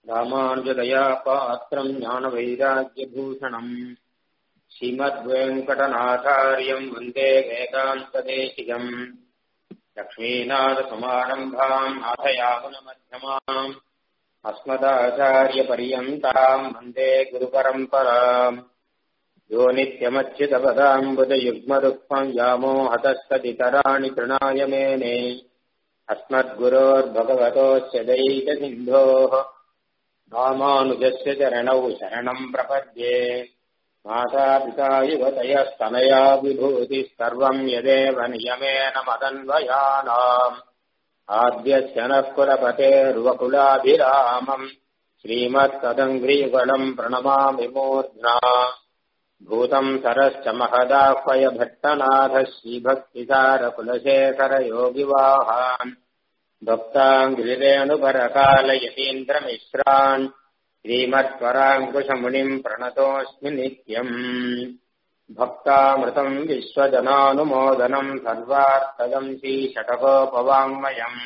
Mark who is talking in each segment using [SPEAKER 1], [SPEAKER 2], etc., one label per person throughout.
[SPEAKER 1] ராமானுஜதயா பாத்திரம் ஞானவைராக்கியபூஷணம் श्रीमद्वेङ्कटनाथार्यम् वन्दे वेदान्तदेशिकम् लक्ष्मीनाथसमारम्भाम् नाथयामुनमध्यमाम् अस्मदाचार्यपर्यन्ताम् वन्दे गुरुपरम्पराम् यो नित्यमच्युतपदाम्बुजयुग्मरुक्मम् व्यामोहतस्तदितराणि तृणाय मेने अस्मद्गुरोर्भगवतोऽस्य दैकसिन्धोः रामानुजस्य चरणौ शरणम् प्रपद्ये मातापिता युवतयस्तनया विभूतिः सर्वम् यदेव नियमेन मदन्वयानाम् आद्यस्य नः कुलपतेर्वकुलाभिरामम् श्रीमत्तदङ्घ्रियुगलम् प्रणमामि मूर्ध्ना भूतम् सरश्च महदाह्वय भट्टनाथ श्रीभक्तिसारकुलशेखरयोगिवाहान् भक्ताङ्गिरेणुपरकालयतीन्द्रमिश्रान् श्रीमत्पराङ्कुशमुनिम् प्रणतोऽस्मि नित्यम् भक्तामृतम् विश्वजनानुमोदनम् सर्वार्थदम् श्रीषटकोपवाङ्मयम्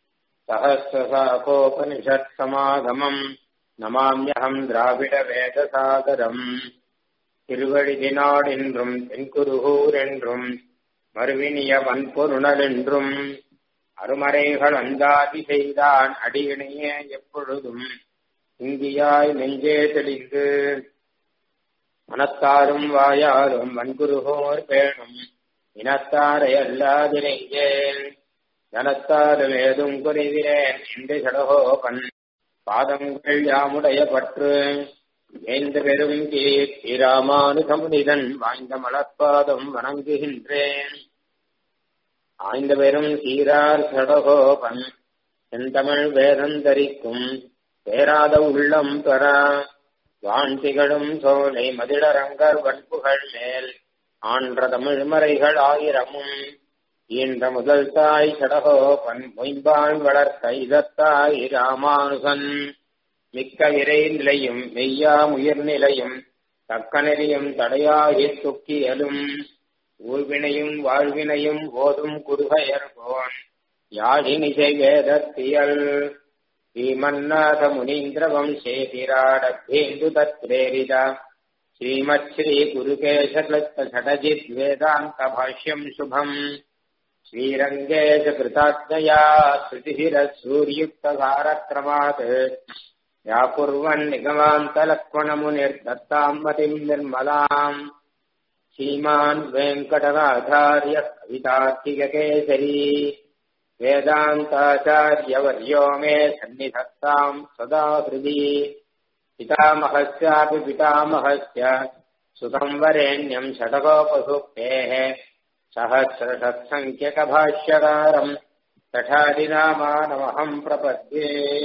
[SPEAKER 1] सहस्रशाकोपनिषत्समागमम् नमाम्यहम् द्राविडवेदसागरम् திருவழிதினாடென்றும் தென்குருகூரென்றும் மறுவினிய வன்பொருணலென்றும் அருமறைகள் அந்தாதி செய்தான் அடியினையே எப்பொழுதும் இங்கியாய் நெஞ்சே தெளிந்து மனத்தாரும் வாயாரும் வன்குருகோர் பேணும் இனத்தாரை அல்லாதிரையேன் ஜனத்தாரும் ஏதும் குறைவிரேன் என்று சடகோபன் பாதங்கள் யாமுடைய பற்று ஏந்த பெரும் கீர்த்தி ராமானுகமுனிதன் வாய்ந்த மலர்பாதம் வணங்குகின்றேன் ஆய்ந்த பெரும் சீரார் சடகோபன் செந்தமிழ் வேதந்தரிக்கும் பேராத உள்ளம் பெற வான்திகளும் சோலை மதிடரங்கர் வன்புகள் மேல் ஆன்ற தமிழ் மறைகள் ஆயிரமும் ஈன்ற முதல் தாய் சடகோபன் மொயம்பான் வளர்த்த இதத்தாய் ராமானுகன் மிக்க விரை நிலையும் மெய்யா உயிர் நிலையும் தக்கநெறியும் தடையாகி துக்கியலும் ஊழ்வினையும் வாழ்வினையும் ஓதும் குருகையர்கோன் யாழினிசை வேதத்தியல் श्रीमन्नाथ मुनीन्द्र वंशे विराडभेन्दु तत्प्रेरित श्रीमच्छ्री गुरुकेशलत्तषडजित् वेदान्त भाष्यम् शुभम् श्रीरङ्गेश कृताज्ञया श्रुतिशिरः सूर्युक्तधारक्रमात् व्याकुर्वन् निगमान्तलक्ष्मणमुनिर्दत्ताम् मतिम् निर्मलाम् श्रीमान् वेङ्कटनाथार्य कवितार्थिककेसरी वेदान्ताचार्यवर्यो मे सन्निधत्ताम् सदा हृदि पितामहस्यापि पितामहस्य सुतम् वरेण्यम् षटकोपसूक्तेः सहस्रषत्सङ्ख्यकभाष्यकारम् तठादिनामानमहम् प्रपद्ये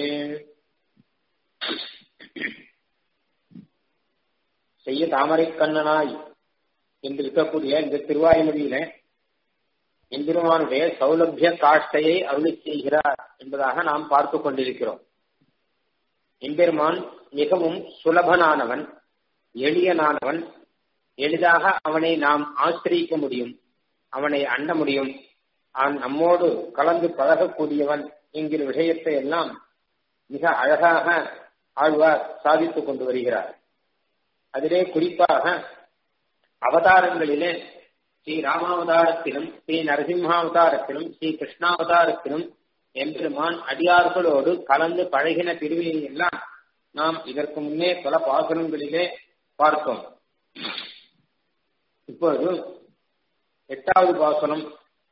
[SPEAKER 1] செய்ய தாமரை கண்ணனாய் என்று இருக்கக்கூடிய இந்த திருவாயுமொழியில எம்பெருமானுடைய சௌலபிய காஷ்டையை அருளி செய்கிறார் என்பதாக நாம் பார்த்து கொண்டிருக்கிறோம் எம்பெருமான் மிகவும் சுலபனானவன் எளியனானவன் எளிதாக அவனை நாம் ஆசிரியிக்க முடியும் அவனை அண்ட முடியும் அவன் நம்மோடு கலந்து பழகக்கூடியவன் என்கிற விஷயத்தை எல்லாம் மிக அழகாக ஆழ்வார் சாதித்துக் கொண்டு வருகிறார் அதிலே குறிப்பாக அவதாரங்களிலே ஸ்ரீ ராமாவதாரத்திலும் ஸ்ரீ நரசிம்மாவதாரத்திலும் ஸ்ரீ கிருஷ்ணாவதாரத்திலும் எம்பெருமான் அடியார்களோடு கலந்து பழகின பிரிவினை எல்லாம் நாம் இதற்கு முன்னே பல பாசனங்களிலே பார்த்தோம் இப்போது எட்டாவது பாசனம்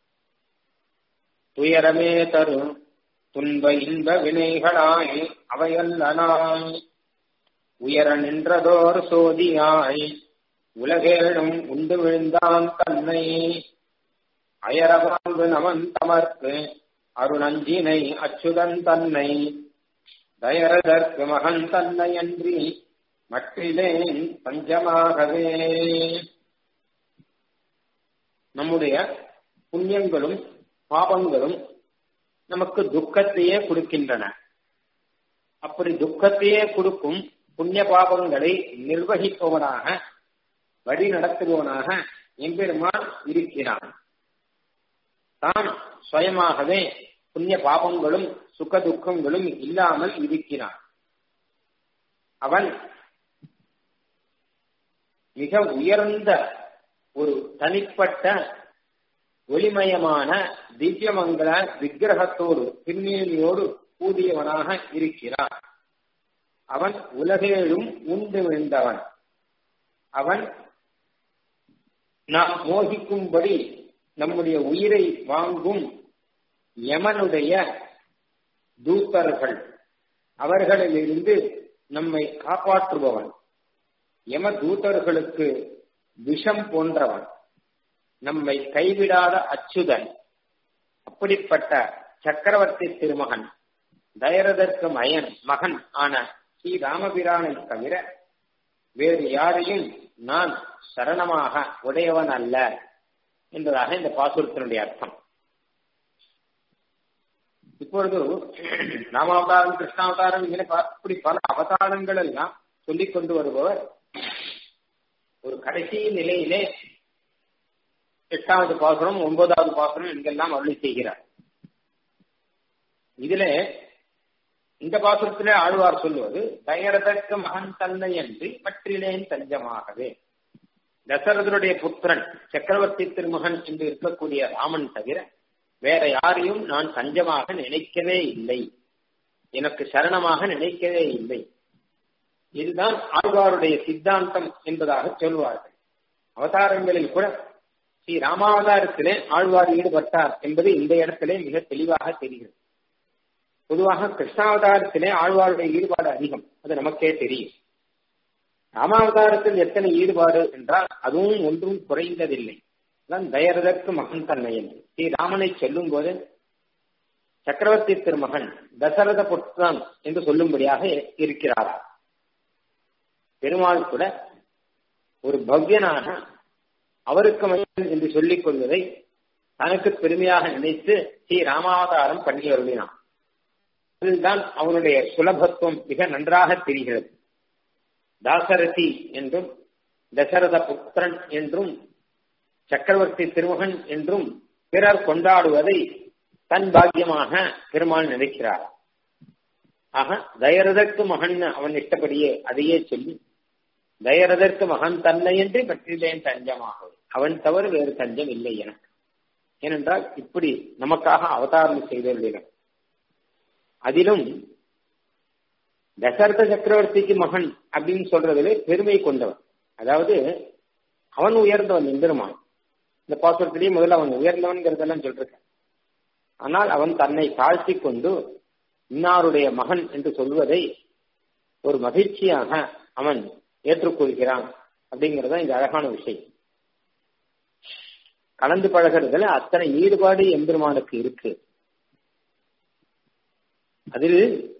[SPEAKER 1] துயரமே தரும் துன்ப இன்ப வினைகளாய் அவையல்லனாய் உயர நின்றதோர் சோதியாய் உலகேழும் உண்டு விழுந்தான் தன்னை அயரவாழ்வு நமன் தமர்க்கு அருணஞ்சினை அச்சுதன் தன்னை தயரதற்கு மகன் தன்னை அன்றி மற்றிலேன் பஞ்சமாகவே நம்முடைய புண்ணியங்களும் பாபங்களும் நமக்கு துக்கத்தையே கொடுக்கின்றன அப்படி துக்கத்தையே கொடுக்கும் புண்ணிய பாபங்களை நிர்வகிப்பவனாக வழி நடத்துபவனாக எம்பெருமான் இருக்கிறான் தான் சுயமாகவே புண்ணிய பாபங்களும் சுக துக்கங்களும் இல்லாமல் இருக்கிறான் அவன் மிக உயர்ந்த ஒரு தனிப்பட்ட ஒளிமயமான திவ்யமங்கல விக்கிரகத்தோடு திருநீலியோடு கூடியவனாக இருக்கிறான் அவன் உலகேழும் உண்டு விழுந்தவன் அவன் நாம் மோகிக்கும்படி நம்முடைய உயிரை வாங்கும் யமனுடைய தூத்தர்கள் அவர்களிலிருந்து நம்மை காப்பாற்றுபவன் யம தூதர்களுக்கு விஷம் போன்றவன் நம்மை கைவிடாத அச்சுதன் அப்படிப்பட்ட சக்கரவர்த்தி திருமகன் தயரதற்கு மயன் மகன் ஆன ஸ்ரீ ராமபிரானை தவிர வேறு யாரையும் நான் சரணமாக உடையவன் அல்ல என்பதாக இந்த பாசுரத்தினுடைய அர்த்தம் இப்பொழுது ராமாவதாரம் கிருஷ்ணாவதாரம் இങ്ങനെ அப்படி பல அவதாரங்கள் எல்லாம் சொல்லிக் கொண்டு வருபவர் ஒரு கடைசி நிலையிலே எட்டாவது பாசுரம் ஒன்பதாவது பாசுரம் இங்கெல்லாம் அருளி செய்கிறார் இதுல இந்த பாசுரத்திலே ஆழ்வார் சொல்வது தயரதற்கு மகன் தன்னை என்று பற்றிலேன் தஞ்சமாகவே தசரதனுடைய புத்திரன் சக்கரவர்த்தி திருமகன் என்று இருக்கக்கூடிய ராமன் தவிர வேற யாரையும் நான் தஞ்சமாக நினைக்கவே இல்லை எனக்கு சரணமாக நினைக்கவே இல்லை இதுதான் ஆழ்வாருடைய சித்தாந்தம் என்பதாக சொல்வார்கள் அவதாரங்களில் கூட ஸ்ரீ ராமாவதாரத்திலே ஆழ்வார் ஈடுபட்டார் என்பது இந்த இடத்திலே மிக தெளிவாக தெரிகிறது பொதுவாக கிருஷ்ணாவதாரத்திலே ஆழ்வாருடைய ஈடுபாடு அதிகம் அது நமக்கே தெரியும் ராமாவதாரத்தில் எத்தனை ஈடுபாடு என்றால் அதுவும் ஒன்றும் குறைந்ததில்லை தான் தயரதற்கு மகன் தன்மையன் ஸ்ரீ ராமனை சொல்லும் போது சக்கரவர்த்தி திருமகன் தசரத புத்திரன் என்று சொல்லும்படியாக இருக்கிறாரா பெருமாள் கூட ஒரு பவ்யனாக அவருக்கு மகன் என்று சொல்லிக் கொள்வதை தனக்கு பெருமையாக நினைத்து ஸ்ரீ ராமாவதாரம் பண்ணி அருளினான் அதுதான் அவனுடைய சுலபத்துவம் மிக நன்றாக தெரிகிறது தாசரதி என்றும் தசரத புத்திரன் என்றும் சக்கரவர்த்தி திருமகன் என்றும் பிறர் கொண்டாடுவதை தன் பாக்கியமாக பெருமாள் நினைக்கிறார் ஆக தயரதற்கு மகன் அவன் இஷ்டப்படியே அதையே சொல்லி தயரதற்கு மகன் தன்னை என்று பற்றிலேன் தஞ்சமாக அவன் தவறு வேறு தஞ்சம் இல்லை எனக்கு ஏனென்றால் இப்படி நமக்காக அவதாரம் செய்தவர்களிடம் அதிலும் தசரத சக்கரவர்த்திக்கு மகன் அப்படின்னு சொல்றதுல பெருமை கொண்டவன் அதாவது அவன் உயர்ந்தவன் எம்பெருமான் இந்த பாசுரத்திலேயே முதல்ல அவன் உயர்ந்தவன்கிறதெல்லாம் சொல்றேன் ஆனால் அவன் தன்னை தாழ்த்தி கொண்டு இன்னாருடைய மகன் என்று சொல்வதை ஒரு மகிழ்ச்சியாக அவன் ஏற்றுக்கொள்கிறான் அப்படிங்கறத இந்த அழகான விஷயம் கலந்து பழகிறதுல அத்தனை ஈடுபாடு எம்பெருமானுக்கு இருக்கு அதில்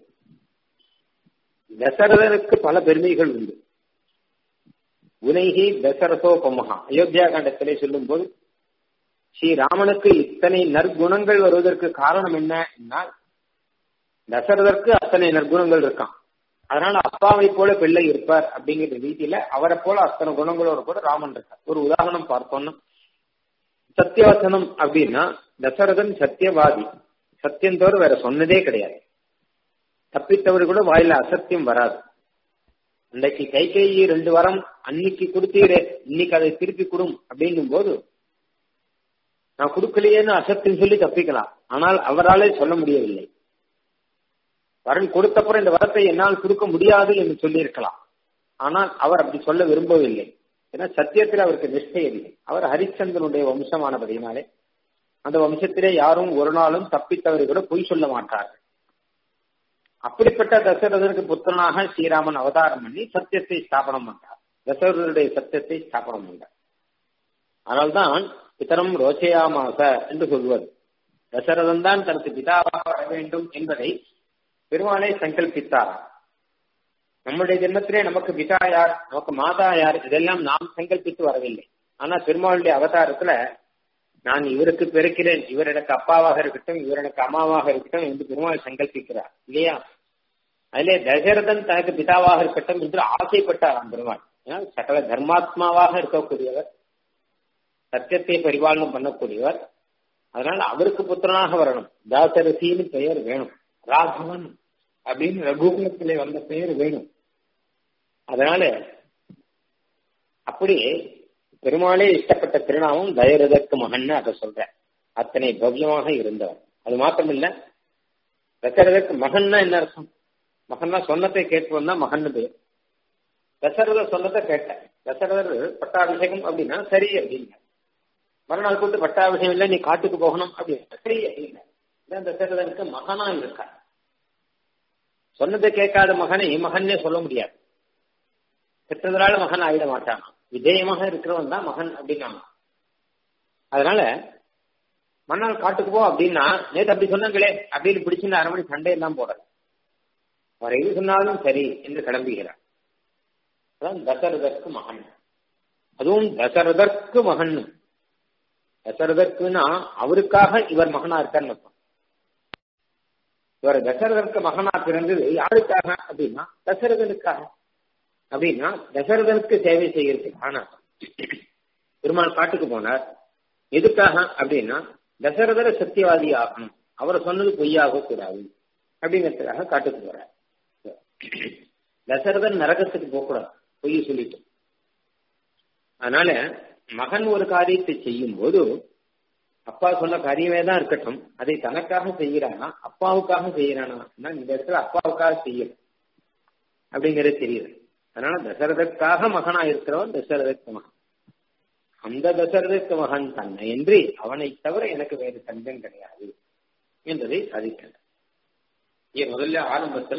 [SPEAKER 1] தசரதனுக்கு பல பெருமைகள் உண்டு உனைகி தசரசோபமகா அயோத்தியா காண்டத்திலே சொல்லும் போது ஸ்ரீராமனுக்கு இத்தனை நற்குணங்கள் வருவதற்கு காரணம் என்ன தசரதற்கு அத்தனை நற்குணங்கள் இருக்கான் அதனால அப்பாவை போல பிள்ளை இருப்பார் அப்படிங்கிற ரீதியில அவரை போல அத்தனை குணங்களோட கூட ராமன் இருக்கார் ஒரு உதாரணம் பார்த்தோம்னா சத்தியவசனம் அப்படின்னா தசரதன் சத்தியவாதி சத்தியம் தவிர வேற சொன்னதே கிடையாது தப்பித்தவர் கூட வாயில அசத்தியம் வராது அன்றைக்கு கை கை ரெண்டு வாரம் அன்னைக்கு கொடுத்தீரே இன்னைக்கு அதை திருப்பி கொடும் அப்படிங்கும் போது நான் கொடுக்கலையேன்னு அசத்தியம் சொல்லி தப்பிக்கலாம் ஆனால் அவராலே சொல்ல முடியவில்லை வரன் கொடுத்தப்புறம் இந்த வரத்தை என்னால் கொடுக்க முடியாது என்று சொல்லியிருக்கலாம் ஆனால் அவர் அப்படி சொல்ல விரும்பவில்லை ஏன்னா சத்தியத்தில் அவருக்கு நிஷ்டை இல்லை அவர் ஹரிச்சந்திரனுடைய வம்சமானபடினாலே அந்த வம்சத்திலே யாரும் ஒரு நாளும் தப்பித்தவரை கூட பொய் சொல்ல மாட்டார்கள் அப்படிப்பட்ட தசரதருக்கு புத்திரனாக ஸ்ரீராமன் அவதாரம் பண்ணி சத்தியத்தை ஸ்தாபனம் பண்றார் தசரதருடைய சத்தியத்தை ஸ்தாபனம் பண்றார் அதனால்தான் பித்தரம் ரோச்சையாமாச என்று சொல்வது தசரதன் தான் தனக்கு பிதாவாக வர வேண்டும் என்பதை பெருமாளை சங்கல்பித்தார் நம்முடைய ஜென்மத்திலே நமக்கு பிதா யார் நமக்கு மாதா யார் இதெல்லாம் நாம் சங்கல்பித்து வரவில்லை ஆனா பெருமாளுடைய அவதாரத்துல நான் இவருக்கு பிறக்கிறேன் இவர் எனக்கு அப்பாவாக இருக்கட்டும் இவர் எனக்கு அம்மாவாக இருக்கட்டும் என்று பெருமாள் சங்கல்பிக்கிறார் இல்லையா அதிலே தசரதன் தனக்கு பிதாவாக இருக்கட்டும் என்று ஆசைப்பட்டார் பெருமாள் ஏன்னா சகல தர்மாத்மாவாக இருக்கக்கூடியவர் சத்தியத்தை பரிபாலனம் பண்ணக்கூடியவர் அதனால அவருக்கு புத்திரனாக வரணும் தாசரசின்னு பெயர் வேணும் ராகவன் அப்படின்னு ரகுகுலத்திலே வந்த பெயர் வேணும் அதனால அப்படி பெருமாளே இஷ்டப்பட்ட திருநாமம் தயரதற்கு மகன் அதை சொல்ற அத்தனை பவ்யமாக இருந்தவர் அது மாத்திரம் இல்ல தசரதற்கு மகன்னா என்ன அர்த்தம் மகன்னா சொன்னதை கேட்பவன் தான் மகன் பேர் தசரதர் சொன்னதை கேட்டேன் தசரதர் பட்டாபிஷேகம் அப்படின்னா சரி அப்படிங்க மறுநாள் கூட்டு பட்டாபிஷேகம் இல்லை நீ காட்டுக்கு போகணும் அப்படின்னா சரி அப்படிங்க இதான் தசரதனுக்கு மகனா இருக்கா சொன்னதை கேட்காத மகனை மகன்னே சொல்ல முடியாது பெற்றதனால மகன் ஆயிட மாட்டான் விஜயமாக இருக்கிறவன் தான் மகன் அப்படின்னாங்க அதனால மன்னால் காட்டுக்கு போ அப்படின்னா நேற்று அப்படி சொன்னாங்களே அப்படின்னு பிடிச்சிருந்த அரை மணி சண்டை எல்லாம் போடல அவர் எது சொன்னாலும் சரி என்று கிளம்புகிறார் அதான் தசரதற்கு மகன் அதுவும் தசரதற்கு மகன் தசரதற்குனா அவருக்காக இவர் மகனா இருக்கார்னு இவர் தசரதற்கு மகனா பிறந்தது யாருக்காக அப்படின்னா தசரதனுக்காக அப்படின்னா தசரதனுக்கு சேவை செய்யறதுக்கு ஆனா பெருமாள் காட்டுக்கு போனார் எதுக்காக அப்படின்னா தசரதர சத்தியவாதி ஆகணும் அவரை சொன்னது பொய்யாக கூடாது அப்படிங்கிறதுக்காக காட்டுக்கு போறார் தசரதன் நரகத்துக்கு போகக்கூடாது பொய் சொல்லிட்டு அதனால மகன் ஒரு காரியத்தை செய்யும் போது அப்பா சொன்ன காரியமே தான் இருக்கட்டும் அதை தனக்காக செய்யறானா அப்பாவுக்காக செய்யறானா இந்த இடத்துல அப்பாவுக்காக செய்யணும் அப்படிங்கிறது தெரியுது அதனால தசரதற்காக மகனா இருக்கிறவன் தசரதற்கு மகன் அந்த தசரதற்கு மகன் தன்னை என்று அவனை தவிர எனக்கு வேறு தந்தம் கிடையாது என்பதை சாதிக்கிறார் ஏன் முதல்ல ஆரம்பத்துல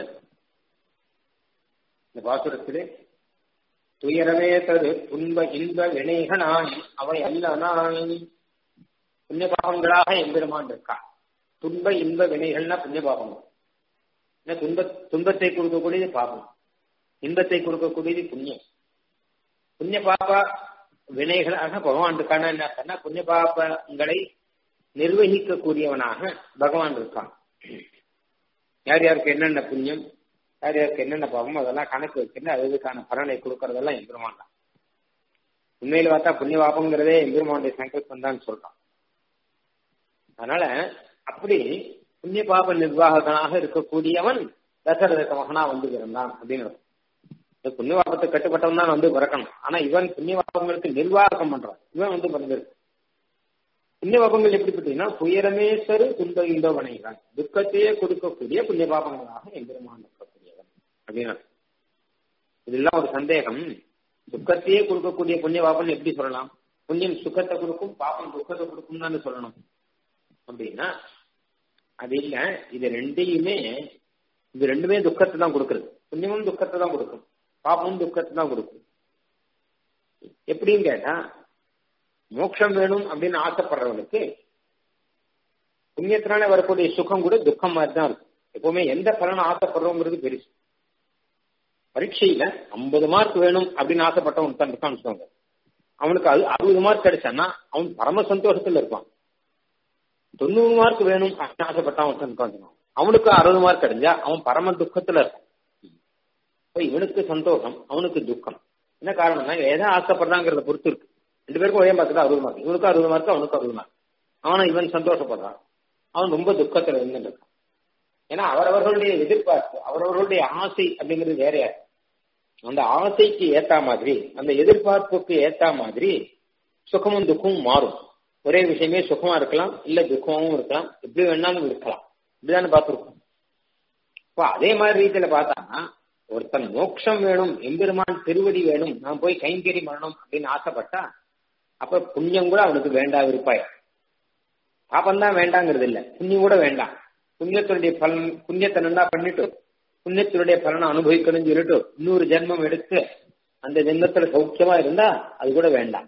[SPEAKER 1] இந்த பாசுரத்திலே துயரவே தரு துன்ப இன்ப வினைகனாய் அவை அல்ல நாய் புண்ணிய பாவங்களாக எம்பெருமான் இருக்கா துன்ப இன்ப வினைகள்னா புண்ணிய பாவங்கள் துன்ப துன்பத்தை கொடுக்கக்கூடியது பாவம் இன்பத்தை கொடுக்கக்கூடியது புண்ணியம் புண்ணிய பாபா வினைகளாக பகவான் இருக்கானா என்ன சொன்னா புண்ணிய பாபங்களை நிர்வகிக்கக்கூடியவனாக பகவான் இருக்கான் யார் யாருக்கு என்னென்ன புண்ணியம் யார் யாருக்கு என்னென்ன பாவம் அதெல்லாம் கணக்கு வச்சுட்டு அதுக்கான பலனை கொடுக்கறதெல்லாம் எம்பெருமான் தான் உண்மையில பார்த்தா புண்ணிய பாபங்கிறதே எம்பெருமானுடைய சங்கல்பம் தான் சொல்றான் அதனால அப்படி புண்ணிய பாப நிர்வாகனாக இருக்கக்கூடியவன் தசரத மகனா வந்து பிறந்தான் அப்படின்னு புண்ணிய பாபத்தை கட்டுப்பட்டவன் தான் வந்து பிறக்கணும் ஆனா இவன் புண்ணிய பாபங்களுக்கு நிர்வாகம் பண்றான் இவன் வந்து பிறந்திருக்கு புண்ணிய பாபங்கள் எப்படிப்பட்டீங்கன்னா துயரமே சரு துன்ப இன்ப வணைகிறான் துக்கத்தையே கொடுக்கக்கூடிய புண்ணிய பாபங்களாக எம்பெருமான் இருக்கக்கூடியவன் அப்படின்னு இதெல்லாம் ஒரு சந்தேகம் துக்கத்தையே கொடுக்கக்கூடிய புண்ணிய பாபம் எப்படி சொல்லலாம் புண்ணியம் சுகத்தை கொடுக்கும் பாப்பம் துக்கத்தை கொடுக்கும் தான் சொல்லணும் அப்படின்னா அது இல்ல இது ரெண்டையுமே இது ரெண்டுமே துக்கத்தை தான் கொடுக்குறது புண்ணியமும் துக்கத்தை தான் கொடுக்கும் பாப்பமும் துக்கத்தை தான் கொடுக்கும் எப்படின்னு கேட்டா மோட்சம் வேணும் அப்படின்னு ஆசைப்படுறவனுக்கு புண்ணியத்தினால வரக்கூடிய சுகம் கூட துக்கம் மாதிரி தான் இருக்கும் எப்பவுமே எந்த பலனை ஆசைப்படுறோங்கிறது பெருசு பரீட்சையில ஐம்பது மார்க் வேணும் அப்படின்னு ஆசைப்பட்டவன் தான் இருக்கான்னு சொல்லுவாங்க அவனுக்கு அது அறுபது மார்க் கிடைச்சான்னா அவன் பரம சந்தோஷத்துல இருப்பான் தொண்ணூறு மார்க் வேணும் அப்படின்னு ஆசைப்பட்டான் ஒருத்தன் இருக்கான் அவனுக்கு அறுபது மார்க் கிடைஞ்சா அவன் பரம துக்கத்துல இருப்பான் இவனுக்கு சந்தோஷம் அவனுக்கு துக்கம் என்ன காரணம்னா எதை ஆசைப்படுறாங்கிறத பொறுத்து இருக்கு ரெண்டு பேருக்கும் ஒரே மார்க் தான் அறுபது மார்க் இவனுக்கு அறுபது மார்க் அவனுக்கு அறுபது மார்க் அவனை இவன் சந்தோஷப்படுறான் அவன் ரொம்ப துக்கத்துல இருந்து இருக்கான் ஏன்னா அவரவர்களுடைய எதிர்பார்ப்பு அவரவர்களுடைய ஆசை அப்படிங்கிறது வேறையா அந்த ஆசைக்கு ஏத்தா மாதிரி அந்த எதிர்பார்ப்புக்கு ஏத்தா மாதிரி சுகமும் துக்கமும் மாறும் ஒரே விஷயமே சுகமா இருக்கலாம் இல்ல துக்கமாவும் இருக்கலாம் எப்படி வேணாலும் இருக்கலாம் இப்படிதானே பார்த்துருக்கோம் இப்போ அதே மாதிரி ரீதியில பார்த்தாங்கன்னா ஒருத்தன் மோட்சம் வேணும் எம்பெருமான் திருவடி வேணும் நான் போய் கைங்கறி பண்ணணும் அப்படின்னு ஆசைப்பட்டா அப்ப புண்ணியம் கூட அவனுக்கு வேண்டாம் இருப்பாய் பாப்பம் தான் வேண்டாங்கிறது இல்ல புண்ணியம் கூட வேண்டாம் புண்ணியத்தினுடைய பலன் புண்ணியத்தை நல்லா பண்ணிட்டு புண்ணியத்தினுடைய பலனை அனுபவிக்கணும்னு சொல்லிட்டு இன்னொரு ஜென்மம் எடுத்து அந்த ஜென்மத்துல சௌக்கியமா இருந்தா அது கூட வேண்டாம்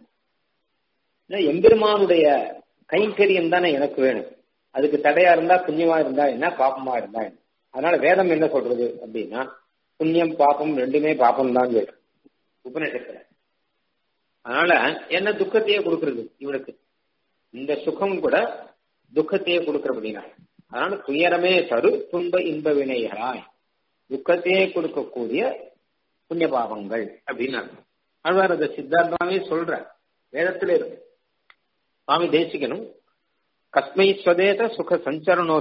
[SPEAKER 1] எம்பெருமானுடைய கைங்கரியம் தானே எனக்கு வேணும் அதுக்கு தடையா இருந்தா புண்ணியமா இருந்தா என்ன பாப்பமா இருந்தா என்ன அதனால வேதம் என்ன சொல்றது அப்படின்னா புண்ணியம் பாப்பம் ரெண்டுமே பாப்பம் தான் சொல்றேன் உபநிஷத்துல அதனால என்ன துக்கத்தையே கொடுக்கறது இவனுக்கு இந்த சுகம் கூட துக்கத்தையே கொடுக்கறபடினா அதனால துயரமே தரு துன்ப இன்ப வினைகளாய் துக்கத்தையே கொடுக்கக்கூடிய புண்ணிய பாவங்கள் அப்படின்னு அழ்வார் அதை சித்தார்த்தமாவே சொல்ற வேதத்துல இருக்கு சுவாமி தேசிகனும் கஸ்மை ஸ்வதேத சுக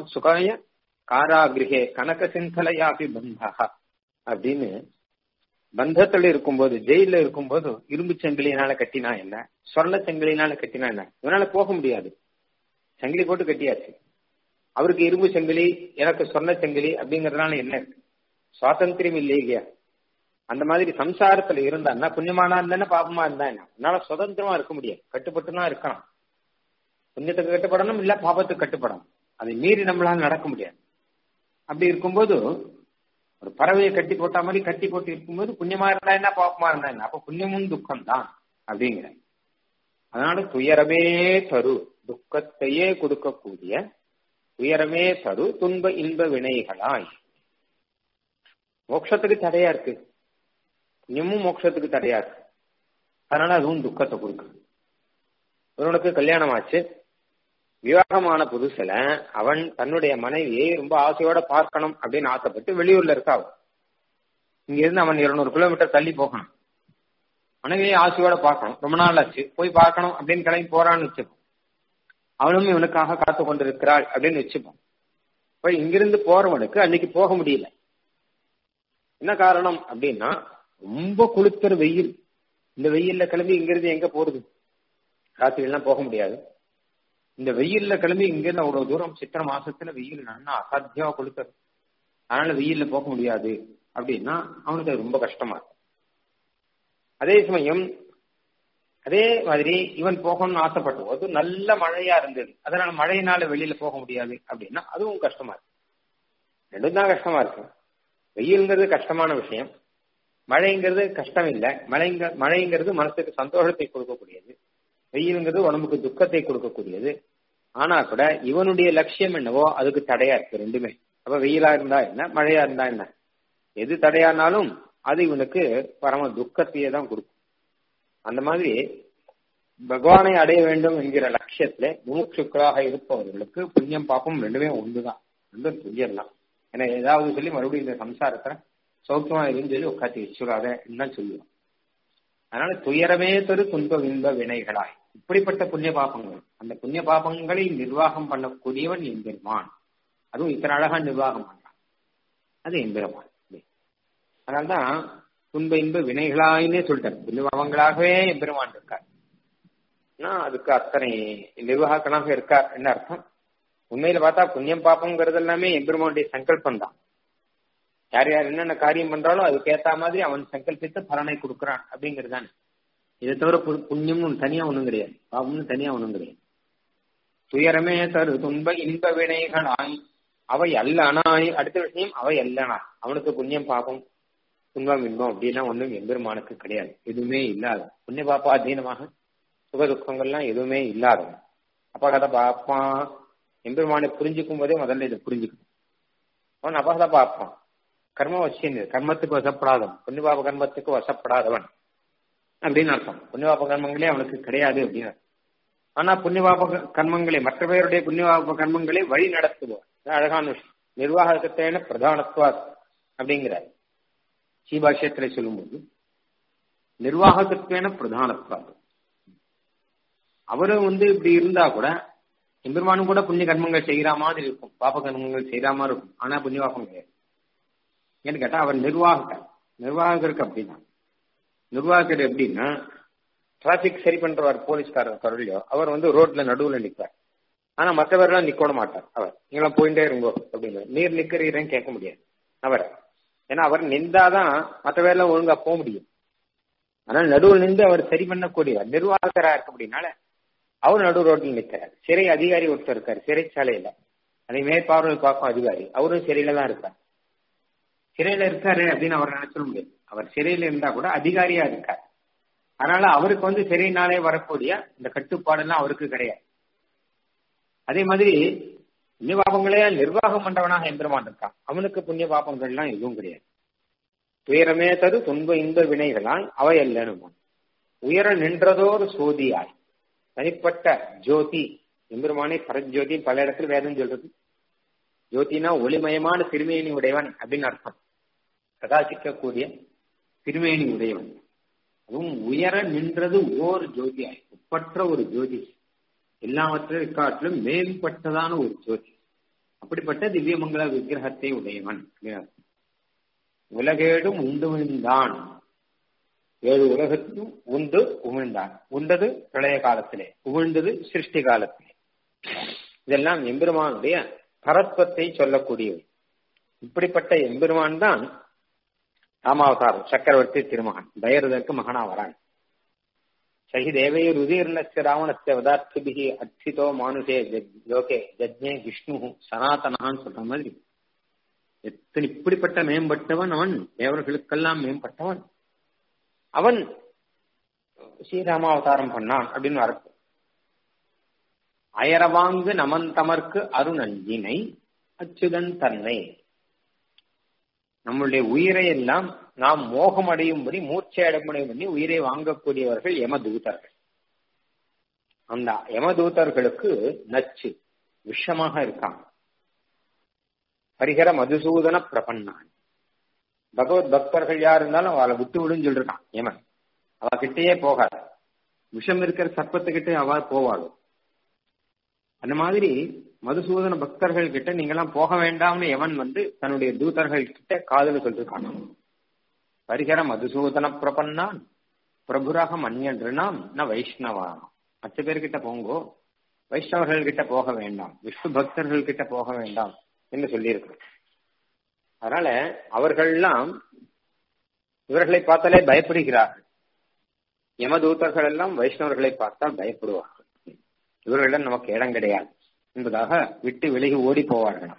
[SPEAKER 1] சஞ்சரணோத்சுகாய காராகிரகே கனக சிந்தலையாபி பந்தா அப்படின்னு பந்தத்துல இருக்கும்போது ஜெயில இருக்கும்போது இரும்பு சங்கிலியினால கட்டினா என்ன சொர்ண சங்கிலினால கட்டினா என்ன இவனால போக முடியாது சங்கிலி போட்டு கட்டியாச்சு அவருக்கு இரும்பு சங்கிலி எனக்கு சொர்ண சங்கிலி அப்படிங்கறதுனால என்ன இருக்கு சுவாதந்திரம் இல்லை இல்லையா அந்த மாதிரி சம்சாரத்துல இருந்தான்னா புண்ணியமானா இருந்தா பாபமா இருந்தா என்ன அதனால சுதந்திரமா இருக்க முடியாது கட்டுப்பட்டு தான் இருக்கலாம் புண்ணியத்துக்கு கட்டுப்படணும் இல்ல பாபத்துக்கு கட்டுப்படணும் அதை மீறி நம்மளால நடக்க முடியாது அப்படி இருக்கும்போது ஒரு பறவையை கட்டி போட்ட மாதிரி கட்டி போட்டு இருக்கும்போது புண்ணியமா இருந்தா என்ன பாப்பமா இருந்தா என்ன அப்ப புண்ணியமும் துக்கம் தான் அப்படிங்கிற அதனால துயரமே தரு துக்கத்தையே கொடுக்கக்கூடிய துயரமே தரு துன்ப இன்ப வினைகளாய் மோட்சத்துக்கு தடையா இருக்கு புண்ணியமும் மோட்சத்துக்கு தடையா இருக்கு அதனால அதுவும் துக்கத்தை கொடுக்குது ஒருவனுக்கு கல்யாணம் ஆச்சு விவாகமான புதுசுல அவன் தன்னுடைய மனைவியை ரொம்ப ஆசையோட பார்க்கணும் அப்படின்னு ஆசைப்பட்டு வெளியூர்ல இருக்கா அவன் இங்க இருந்து அவன் இருநூறு கிலோமீட்டர் தள்ளி போகணும் மனைவியை ஆசையோட பார்க்கணும் ரொம்ப நாள் ஆச்சு போய் பார்க்கணும் அப்படின்னு கிளம்பி போறான்னு வச்சுப்போம் அவளும் இவனுக்காக காத்து கொண்டிருக்கிறாள் அப்படின்னு வச்சுப்போம் இப்ப இங்கிருந்து போறவனுக்கு அன்னைக்கு போக முடியல என்ன காரணம் அப்படின்னா ரொம்ப கொளுத்துற வெயில் இந்த வெயில்ல கிளம்பி இங்கிருந்து எங்க போறது ராத்திரி எல்லாம் போக முடியாது இந்த வெயில்ல கிளம்பி இங்கிருந்து அவ்வளவு தூரம் சித்திர மாசத்துல வெயில் நல்லா அசாத்தியமா கொளுத்துறது அதனால வெயில்ல போக முடியாது அப்படின்னா அவனுக்கு அது ரொம்ப கஷ்டமா இருக்கும் அதே சமயம் அதே மாதிரி இவன் போகணும்னு ஆசைப்பட்ட போது நல்ல மழையா இருந்தது அதனால மழையினால வெளியில போக முடியாது அப்படின்னா அதுவும் கஷ்டமா இருக்கு ரெண்டும் தான் கஷ்டமா இருக்கு வெயில்ங்கிறது கஷ்டமான விஷயம் மழைங்கிறது கஷ்டம் இல்லை மழைங்க மழைங்கிறது மனசுக்கு சந்தோஷத்தை கொடுக்கக்கூடியது வெயிலுங்கிறது உடம்புக்கு துக்கத்தை கொடுக்கக்கூடியது ஆனா கூட இவனுடைய லட்சியம் என்னவோ அதுக்கு தடையா இருக்கு ரெண்டுமே அப்ப வெயிலா இருந்தா என்ன மழையா இருந்தா என்ன எது தடையானாலும் அது இவனுக்கு பரம துக்கத்தையே தான் கொடுக்கும் அந்த மாதிரி பகவானை அடைய வேண்டும் என்கிற லட்சியத்துல முமுட்சுக்களாக இருப்பவர்களுக்கு புண்ணியம் பாப்பம் ரெண்டுமே ஒண்ணுதான் ரெண்டும் துல்லியம் தான் ஏன்னா ஏதாவது சொல்லி மறுபடியும் இந்த சம்சாரத்துல சௌக்கியமா இருக்குன்னு சொல்லி உட்காந்து வச்சுடாத தான் சொல்லுவோம் அதனால துயரமே தரு துன்ப இன்ப வினைகளாய் இப்படிப்பட்ட புண்ணிய பாபங்கள் அந்த புண்ணிய பாபங்களை நிர்வாகம் பண்ணக்கூடியவன் எம்பெருமான் அதுவும் இத்தனை அழகா நிர்வாகம் பண்றான் அது எம்பெருமான் அதனால்தான் துன்ப இன்ப வினைகளாயினே சொல்லிட்டார் புண்ணிய பாவங்களாகவே எம்பெருமான் இருக்கார் அதுக்கு அத்தனை நிர்வாகக்கனாக இருக்கார் என்ன அர்த்தம் உண்மையில பார்த்தா புண்ணியம் பாப்பங்கிறது எல்லாமே எம்பெருமானுடைய சங்கல்பம் தான் யார் யார் என்னென்ன காரியம் பண்றாலும் அதுக்கு ஏத்த மாதிரி அவன் சங்கல்பித்து பலனை கொடுக்கறான் அப்படிங்கிறது தானே இதை தவிர புண்ணியம்னு தனியா ஒண்ணும் கிடையாது பாவம்னு தனியா ஒண்ணும் கிடையாது துயரமே தரு துன்ப இன்ப வினைகளாய் அவை அல்லனாய் அடுத்த விஷயம் அவை அல்லனா அவனுக்கு புண்ணியம் பாபம் துன்பம் இன்பம் அப்படிலாம் ஒண்ணும் எம்பெருமானுக்கு கிடையாது எதுவுமே இல்லாத புண்ணிய பாப்பா அதீனமாக சுக துக்கங்கள்லாம் எதுவுமே இல்லாதவன் அப்பகத பாப்பா எம்பெருமானை புரிஞ்சுக்கும் போதே முதல்ல இதை புரிஞ்சுக்கணும் அவன் அப்பகத பாப்பான் கர்ம வசியம் கர்மத்துக்கு வசப்படாதவன் புண்ணியபாப கர்மத்துக்கு வசப்படாதவன் அப்படின்னு அர்த்தம் புண்ணியபாப கர்மங்களே அவனுக்கு கிடையாது அப்படின்னு ஆனா புண்ணியபாப கர்மங்களை மற்ற பேருடைய புண்ணியபாப கர்மங்களை வழி நடத்துவோம் அழகான விஷயம் நிர்வாகத்தேன பிரதானத்துவா அப்படிங்கிறார் ஸ்ரீபாஷ்யத்துல சொல்லும்போது நிர்வாகத்துவேன பிரதானத்துவா அவரும் வந்து இப்படி இருந்தா கூட எம்பெருமானும் கூட புண்ணிய கர்மங்கள் செய்யற மாதிரி இருக்கும் பாப்ப கர்மங்கள் செய்யற மாதிரி இருக்கும் ஆனா புண்ணியபாபம் கிடையாது ஏன்னு கேட்டா அவர் நிர்வாகர் நிர்வாகருக்கு அப்படின்னா நிர்வாகர் எப்படின்னா டிராபிக் சரி பண்றவர் போலீஸ்காரர் கருளையோ அவர் வந்து ரோட்ல நடுவுல நிற்பார் ஆனா மற்றவரெல்லாம் நிக்க மாட்டார் அவர் நீங்களாம் போயிட்டே இருங்கோ அப்படின்னு நீர் நிக்கிறீரன்னு கேட்க முடியாது அவர் ஏன்னா அவர் நின்றாதான் மற்ற பேர்லாம் ஒழுங்கா போக முடியும் ஆனால் நடுவில் நின்று அவர் சரி பண்ணக்கூடியவர் நிர்வாகரா இருக்கு அப்படின்னால அவர் நடு ரோட்டில் நிற்கிறார் சிறை அதிகாரி ஒருத்தர் இருக்காரு சிறைச்சாலையில அதை மேற்பார்வை பார்க்கும் அதிகாரி அவரும் சிறையில தான் இருக்கார் சிறையில இருக்காரு அப்படின்னு அவர் நினைச்சிட முடியாது அவர் சிறையில இருந்தா கூட அதிகாரியா இருக்கார் அதனால அவருக்கு வந்து சிறையினாலே வரக்கூடிய இந்த கட்டுப்பாடு எல்லாம் அவருக்கு கிடையாது அதே மாதிரி புண்ணிய பாபங்களே நிர்வாகம் பண்றவனாக எம்பெருமான் இருக்கான் அவனுக்கு புண்ணிய பாபங்கள்லாம் எதுவும் கிடையாது துயரமே தரு துன்ப இன்ப வினைகளால் அவை அல்லனும் உயர நின்றதோர் சோதியாய் தனிப்பட்ட ஜோதி எம்பெருமானை பரஜோதி பல இடத்துல வேதம் சொல்றது ஜோதினா ஒளிமயமான திருமேனி உடையவன் அப்படின்னு அர்த்தம் பிரகாசிக்கக்கூடிய திருமேனி உடையவன் அதுவும் உயர நின்றது ஓர் ஜோதியாய் ஒப்பற்ற ஒரு ஜோதி எல்லாவற்றை காட்டிலும் மேம்பட்டதான ஒரு ஜோதி அப்படிப்பட்ட திவ்யமங்கல விக்கிரகத்தை உடையவன் உலகேடும் உண்டு விழுந்தான் ஏழு உலகத்தையும் உண்டு உமிழ்ந்தான் உண்டது பிரளய காலத்திலே உமிழ்ந்தது சிருஷ்டி காலத்திலே இதெல்லாம் எம்பெருமானுடைய பரத்வத்தை சொல்லக்கூடியவை இப்படிப்பட்ட எம்பெருமான் தான் ராமாவதாரம் சக்கரவர்த்தி திருமகன் தயரதற்கு மகனா வரான் சகி தேவே ருதீர்ணஸ்ய ராவணஸ்ய வதார்த்திபிகி அர்ச்சிதோ மானுஷே லோகே ஜஜ்ஞே விஷ்ணு சனாதனான்னு சொல்ற மாதிரி எத்தனை இப்படிப்பட்ட மேம்பட்டவன் அவன் தேவர்களுக்கெல்லாம் மேம்பட்டவன் அவன் ஸ்ரீராமாவதாரம் பண்ணான் அப்படின்னு வரப்பு அயரவாங்கு நமந்தமர்க்கு அருணஞ்சினை அச்சுதன் தன்னை நம்மளுடைய உயிரை எல்லாம் நாம் மோகம் அடையும்படி மூர்ச்சை அடைமுறை பண்ணி உயிரை வாங்கக்கூடியவர்கள் யமதூதர்கள் அந்த யமதூதர்களுக்கு நச்சு விஷமாக இருக்காங்க பரிகர மதுசூதன பிரபன்னான் பகவத் பக்தர்கள் யார் இருந்தாலும் அவளை விட்டு விடுன்னு சொல்லிருக்கான் யமன் அவ கிட்டேயே போகாது விஷம் இருக்கிற சர்ப்பத்துக்கிட்டே அவ போவாள் அந்த மாதிரி மதுசூதன பக்தர்கள் கிட்ட நீங்கெல்லாம் போக வேண்டாம்னு எவன் வந்து தன்னுடைய தூதர்கள் கிட்ட காதல சொல்லிருக்கான் பரிகர மதுசூதன பிரபன்னான் பிரபுராக மன்யன்றுனாம் ந வைஷ்ணவான் மற்ற பேர்கிட்ட போங்கோ வைஷ்ணவர்கள் கிட்ட போக வேண்டாம் விஷ்ணு பக்தர்கள் கிட்ட போக வேண்டாம் என்று சொல்லியிருக்கிறோம் அதனால அவர்கள்லாம் இவர்களை பார்த்தாலே பயப்படுகிறார்கள் யமதூதர்கள் எல்லாம் வைஷ்ணவர்களை பார்த்தால் பயப்படுவார்கள் இவர்களிடம் நமக்கு இடம் கிடையாது என்பதாக விட்டு விலகி ஓடி போவார்களாம்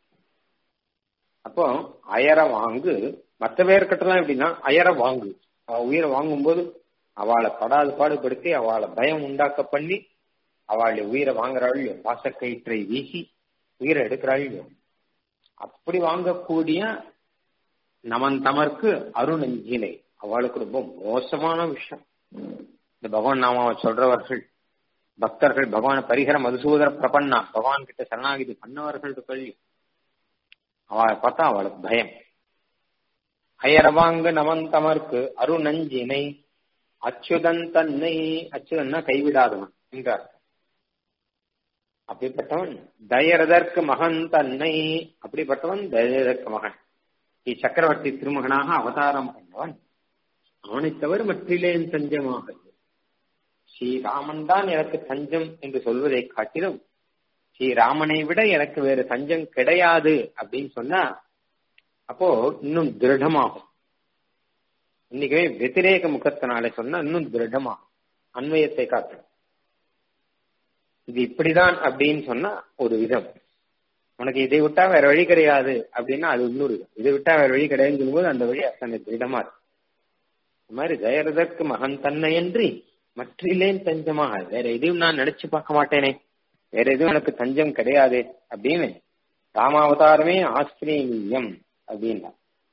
[SPEAKER 1] அப்போ அயர வாங்கு மற்ற பேர்கிட்டலாம் எப்படின்னா அயர வாங்கு அவ உயிரை வாங்கும்போது அவளை படாது பாடுபடுத்தி அவளை பயம் உண்டாக்க பண்ணி அவளுடைய உயிரை வாங்குறாள் வாசக்கயிற்றை வீசி உயிரை எடுக்கிறாள் அப்படி வாங்கக்கூடிய நமன் தமர்க்கு அருணஞ்சினை அவளுக்கு ரொம்ப மோசமான விஷயம் இந்த பகவான் நாமாவை சொல்றவர்கள் பக்தர்கள் பகவான பரிகர மதுசூதர பிரபன்னா பகவான் கிட்ட சரணாகிதி பண்ணவர்கள் கல்வி அவளை பார்த்தா அவளுக்கு பயம் அயரவாங்க நமன் தமர்க்கு அருணஞ்சினை அச்சுதன் தன்னை அச்சுதன்னா கைவிடாதவன் என்றார் அப்படிப்பட்டவன் தயரதற்கு மகன் தன்னை அப்படிப்பட்டவன் தயரதற்கு மகன் நீ சக்கரவர்த்தி திருமகனாக அவதாரம் பண்ணவன் அவனை தவிர மற்றிலேன் தஞ்சமாக ஸ்ரீராமன் தான் எனக்கு தஞ்சம் என்று சொல்வதை காட்டிலும் ஸ்ரீராமனை விட எனக்கு வேறு தஞ்சம் கிடையாது அப்படின்னு சொன்னா அப்போ இன்னும் திருடமாகும் இன்னைக்கே வெத்திரேக முகத்தினால சொன்னா இன்னும் திருடமாகும் அன்வயத்தை காட்டும் இது இப்படிதான் அப்படின்னு சொன்னா ஒரு விதம் உனக்கு இதை விட்டா வேற வழி கிடையாது அப்படின்னா அது இன்னொரு விதம் இதை விட்டா வேற வழி கிடையாதுன்னு சொல்லும்போது அந்த வழி அத்தனை திருடமா இருக்கு இந்த மாதிரி தயரதற்கு மகன் தன்னையன்றி மற்றிலேன் தஞ்சமாக வேற எதையும் நான் நினைச்சு பார்க்க மாட்டேனே வேற எதுவும் எனக்கு தஞ்சம் கிடையாது அப்படின்னு ராமாவதாரமே ஆஸ்திரேலியம் அப்படின்னா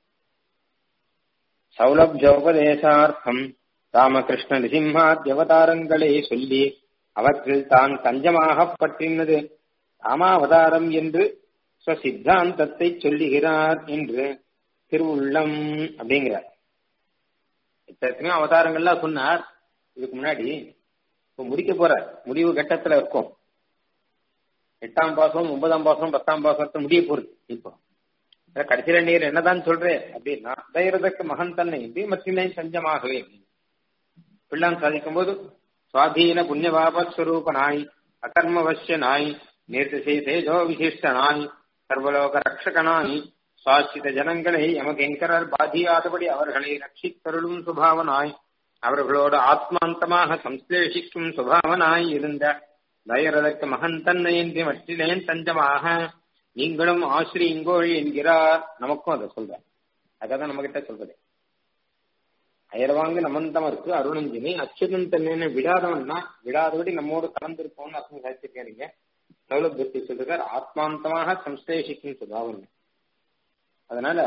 [SPEAKER 1] சௌலப்ஜோபதேசார்த்தம் ராமகிருஷ்ண நிசிம்மாத்தியவதாரங்களை சொல்லி அவற்றில் தான் தஞ்சமாக பற்றினது ராமாவதாரம் என்று சித்தாந்தத்தை சொல்லுகிறார் என்று திருவுள்ளம் அப்படிங்கிறார் எத்தனையோ அவதாரங்கள்லாம் சொன்னார் இதுக்கு முன்னாடி இப்போ முடிக்க போற முடிவு கட்டத்துல இருக்கும் எட்டாம் பாசம் ஒன்பதாம் பாசம் பத்தாம் பாசத்தை முடிய போறது இப்போ கடைசியில நீர் என்னதான் சொல்றேன் அப்படின்னா தைரதற்கு மகன் தன்னை இது மத்தியிலே சஞ்சமாகவே பிள்ளான் சாதிக்கும் போது சுவாதீன புண்ணியபாபஸ்வரூபனாய் அகர்மவசியனாய் நேர்த்திசை தேஜோ விசிஷ்டனாய் சர்வலோக ரக்ஷகனாய் சுவாசித்த ஜனங்களை எமகெங்கரர் பாதியாதபடி அவர்களை ரட்சித்தருளும் சுபாவனாய் அவர்களோடு ஆத்மாந்தமாக சம்ஸ்லேஷிக்கும் சுபாவனாய் இருந்த தயரதற்கு மகன் தன்னையின்றி மற்றிலேன் தஞ்சமாக நீங்களும் ஆசிரியுங்கோழி என்கிறார் நமக்கும் அதை சொல்ற அதான் நம்ம கிட்ட சொல்றது அயர்வாங்க நமந்தமருக்கு அருணஞ்சினி அச்சுதன் தன்னை விடாதவன்னா விடாதபடி நம்மோடு கலந்திருப்போம்னு அர்த்தம் சாதிச்சிருக்கீங்க சௌலபியத்தை சொல்றார் ஆத்மாந்தமாக சம்ஸ்லேஷிக்கும் சுபாவம் அதனால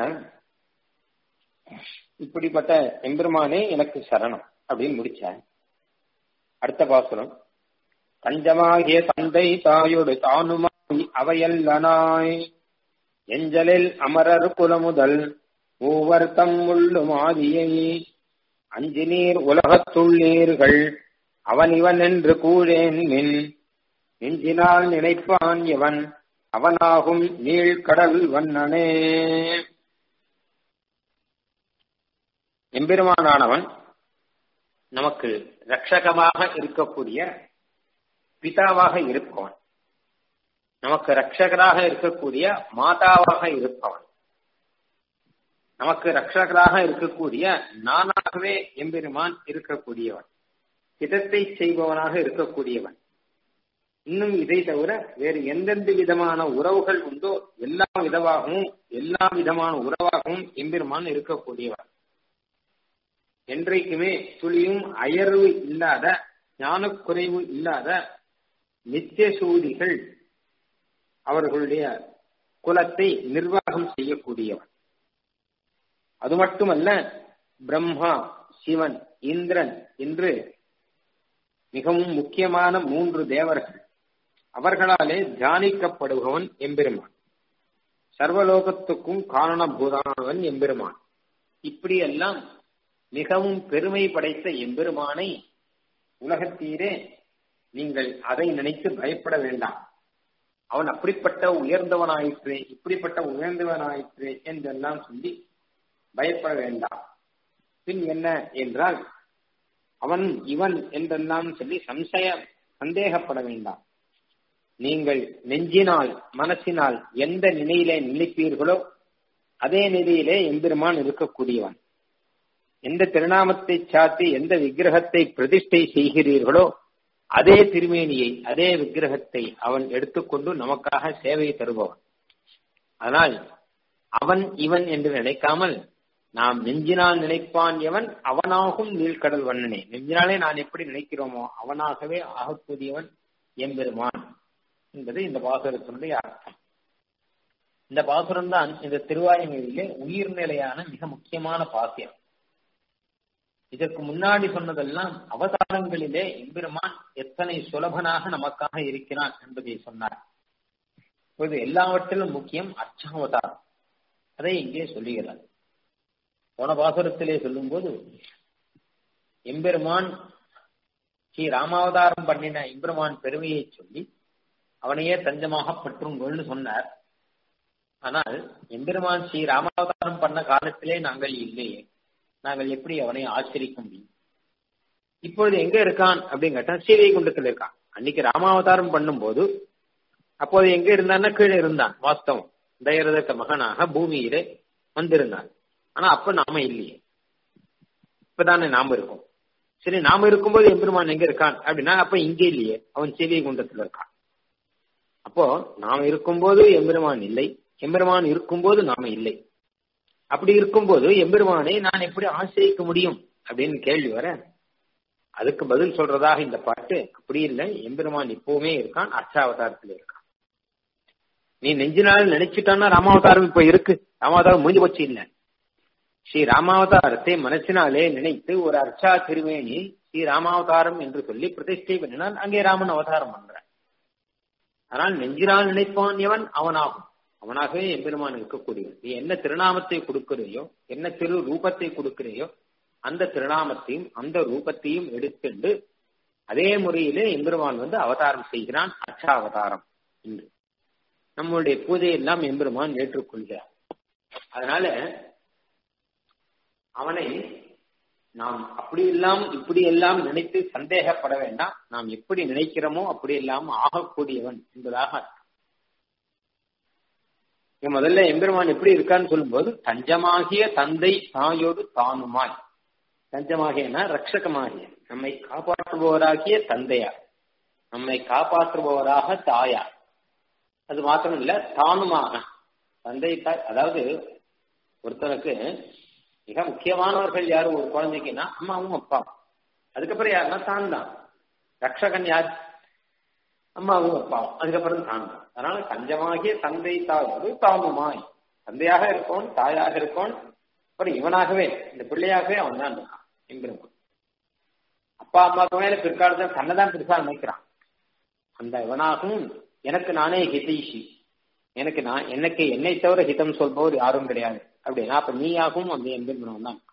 [SPEAKER 1] இப்படிப்பட்ட எம்பெருமானே எனக்கு சரணம் அப்படின்னு முடிச்சார் அடுத்த பாசுரம் தஞ்சமாகிய தந்தை தாயோடு தானுமாய் அவையல்லனாய் எஞ்சலில் அமரர் குலமுதல் மூவர் தம் உள்ளும் ஆதியை அஞ்சு நீர் உலகத்துள்ளீர்கள் அவன் இவன் என்று கூழேன் மின் நெஞ்சினால் நினைப்பான் இவன் அவனாகும் நீழ்கடல் வண்ணனே எம்பெருமானானவன் நமக்கு ரட்சகமாக இருக்கக்கூடிய பிதாவாக இருப்பவன் நமக்கு ரட்சகராக இருக்கக்கூடிய மாதாவாக இருப்பவன் நமக்கு ரட்சகராக இருக்கக்கூடிய நானாகவே எம்பெருமான் இருக்கக்கூடியவன் ஹிதத்தை செய்பவனாக இருக்கக்கூடியவன் இன்னும் இதை தவிர வேறு எந்தெந்த விதமான உறவுகள் உண்டோ எல்லா விதமாகவும் எல்லா விதமான உறவாகவும் எம்பெருமான் இருக்கக்கூடியவன் என்றைக்குமே துளியும் அயர்வு இல்லாத ஞானக்குறைவு இல்லாத நித்திய சூரிகள் அவர்களுடைய குலத்தை நிர்வாகம் செய்யக்கூடியவன் அது மட்டுமல்ல பிரம்மா சிவன் இந்திரன் என்று மிகவும் முக்கியமான மூன்று தேவர்கள் அவர்களாலே தியானிக்கப்படுபவன் எம்பெருமான் சர்வலோகத்துக்கும் காரணபூதானவன் எம்பெருமான் இப்படியெல்லாம் மிகவும் பெருமை படைத்த எம்பெருமானை உலகத்தீரே நீங்கள் அதை நினைத்து பயப்பட வேண்டாம் அவன் அப்படிப்பட்ட உயர்ந்தவனாயிற்று இப்படிப்பட்ட உயர்ந்தவனாயிற்று என்றெல்லாம் சொல்லி பயப்பட வேண்டாம் பின் என்ன என்றால் அவன் இவன் என்றெல்லாம் சொல்லி சம்சய சந்தேகப்பட வேண்டாம் நீங்கள் நெஞ்சினால் மனசினால் எந்த நிலையிலே நினைப்பீர்களோ அதே நிலையிலே எம்பெருமான் இருக்கக்கூடியவன் எந்த திருநாமத்தை சாத்தி எந்த விக்கிரகத்தை பிரதிஷ்டை செய்கிறீர்களோ அதே திருமேனியை அதே விக்கிரகத்தை அவன் எடுத்துக்கொண்டு நமக்காக சேவை தருபவன் அதனால் அவன் இவன் என்று நினைக்காமல் நாம் நெஞ்சினால் நினைப்பான் எவன் அவனாகும் நீழ்கடல் வண்ணனே நெஞ்சினாலே நான் எப்படி நினைக்கிறோமோ அவனாகவே ஆகக்கூடியவன் எம்பெருமான் என்பது இந்த பாசுரத்தினுடைய அர்த்தம் இந்த பாசுரம் தான் இந்த திருவாயுமொழியிலே உயிர்நிலையான மிக முக்கியமான பாசியம் இதற்கு முன்னாடி சொன்னதெல்லாம் அவதாரங்களிலே எம்பெருமான் எத்தனை சுலபனாக நமக்காக இருக்கிறான் என்பதை சொன்னார் இப்போது எல்லாவற்றிலும் முக்கியம் அர்ச்சாவதாரம் அதை இங்கே சொல்லுகிறார் போன பாசுரத்திலே சொல்லும்போது எம்பெருமான் ஸ்ரீ ராமாவதாரம் பண்ணின எம்பெருமான் பெருமையை சொல்லி அவனையே தஞ்சமாக பற்றுங்கள்னு சொன்னார் ஆனால் எம்பெருமான் ஸ்ரீ ராமாவதாரம் பண்ண காலத்திலே நாங்கள் இல்லையே நாங்கள் எப்படி அவனை ஆச்சரிக்க முடியும் இப்பொழுது எங்க இருக்கான் அப்படின்னு கேட்டா ஸ்ரீவைகுண்டத்தில் இருக்கான் அன்னைக்கு ராமாவதாரம் பண்ணும்போது அப்போது எங்க இருந்தான்னா கீழே இருந்தான் வாஸ்தவம் தயரதக்க மகனாக பூமியிலே வந்திருந்தான் ஆனா அப்ப நாம இல்லையே இப்பதானே நாம இருக்கோம் சரி நாம இருக்கும்போது எம்பெருமான் எங்க இருக்கான் அப்படின்னா அப்ப இங்கே இல்லையே அவன் செவிய குண்டத்துல இருக்கான் அப்போ நாம இருக்கும்போது எம்பெருமான் இல்லை எம்பெருமான் இருக்கும்போது நாம இல்லை அப்படி இருக்கும்போது எம்பெருமானை நான் எப்படி ஆசிரியிக்க முடியும் அப்படின்னு கேள்வி வர அதுக்கு பதில் சொல்றதாக இந்த பாட்டு அப்படி இல்லை எம்பெருமான் இப்பவுமே இருக்கான் அர்ச்சாவதாரத்துல இருக்கான் நீ நெஞ்சு நாள் நினைச்சுட்டான்னா ராமாவதாரம் இப்ப இருக்கு ராமாவதாரம் முடிஞ்சு போச்சு இல்லை ஸ்ரீ ராமாவதாரத்தை மனசினாலே நினைத்து ஒரு அர்ச்சா திருவேணி ஸ்ரீ ராமாவதாரம் என்று சொல்லி பிரதிஷ்டை பண்ணினால் அங்கே ராமன் அவதாரம் பண்ற ஆனால் நெஞ்சினால் நினைப்பான் எவன் அவனாகும் அவனாகவே எம்பெருமான் இருக்கக்கூடியவன் நீ என்ன திருநாமத்தை கொடுக்கிறையோ என்ன திரு ரூபத்தை கொடுக்கிறையோ அந்த திருநாமத்தையும் அந்த ரூபத்தையும் எடுத்துண்டு அதே முறையிலே எம்பெருமான் வந்து அவதாரம் செய்கிறான் அச்சா அவதாரம் என்று நம்மளுடைய பூஜையெல்லாம் எம்பெருமான் ஏற்றுக்கொள்கிறார் அதனால அவனை நாம் அப்படி எல்லாம் இப்படி எல்லாம் நினைத்து சந்தேகப்பட வேண்டாம் நாம் எப்படி நினைக்கிறோமோ அப்படி எல்லாம் ஆகக்கூடியவன் என்பதாக இங்க முதல்ல எம்பெருமான் எப்படி இருக்கான்னு சொல்லும்போது தஞ்சமாகிய தந்தை தாயோடு தானுமாய் தஞ்சமாகியனா ரட்சகமாகிய நம்மை காப்பாற்றுபவராகிய தந்தையார் நம்மை காப்பாற்றுபவராக தாயார் அது மாத்திரம் இல்ல தானுமான தந்தை தாய் அதாவது ஒருத்தனுக்கு மிக முக்கியமானவர்கள் யாரு ஒரு குழந்தைக்குன்னா அம்மாவும் அப்பாவும் அதுக்கப்புறம் யாருன்னா தான் தான் ரக்ஷகன் யார் அம்மாவும் அப்பாவும் அதுக்கப்புறம் தான் தான் அதனால தஞ்சமாகிய தந்தை தாயோடு தாமுமாய் தந்தையாக இருக்கோன் தாயாக இருக்கோன் அப்புறம் இவனாகவே இந்த பிள்ளையாகவே அவன் தான் இருக்கான் எம்பெருமான் அப்பா அம்மாவுக்கு மேல பிற்காலத்தில் தன்னை தான் பெருசா நினைக்கிறான் அந்த இவனாகவும் எனக்கு நானே ஹிதைஷி எனக்கு நான் எனக்கு என்னை தவிர ஹிதம் சொல்பவர் யாரும் கிடையாது அப்படின்னா அப்ப நீயாகவும் அந்த எம்பெருமான் தான்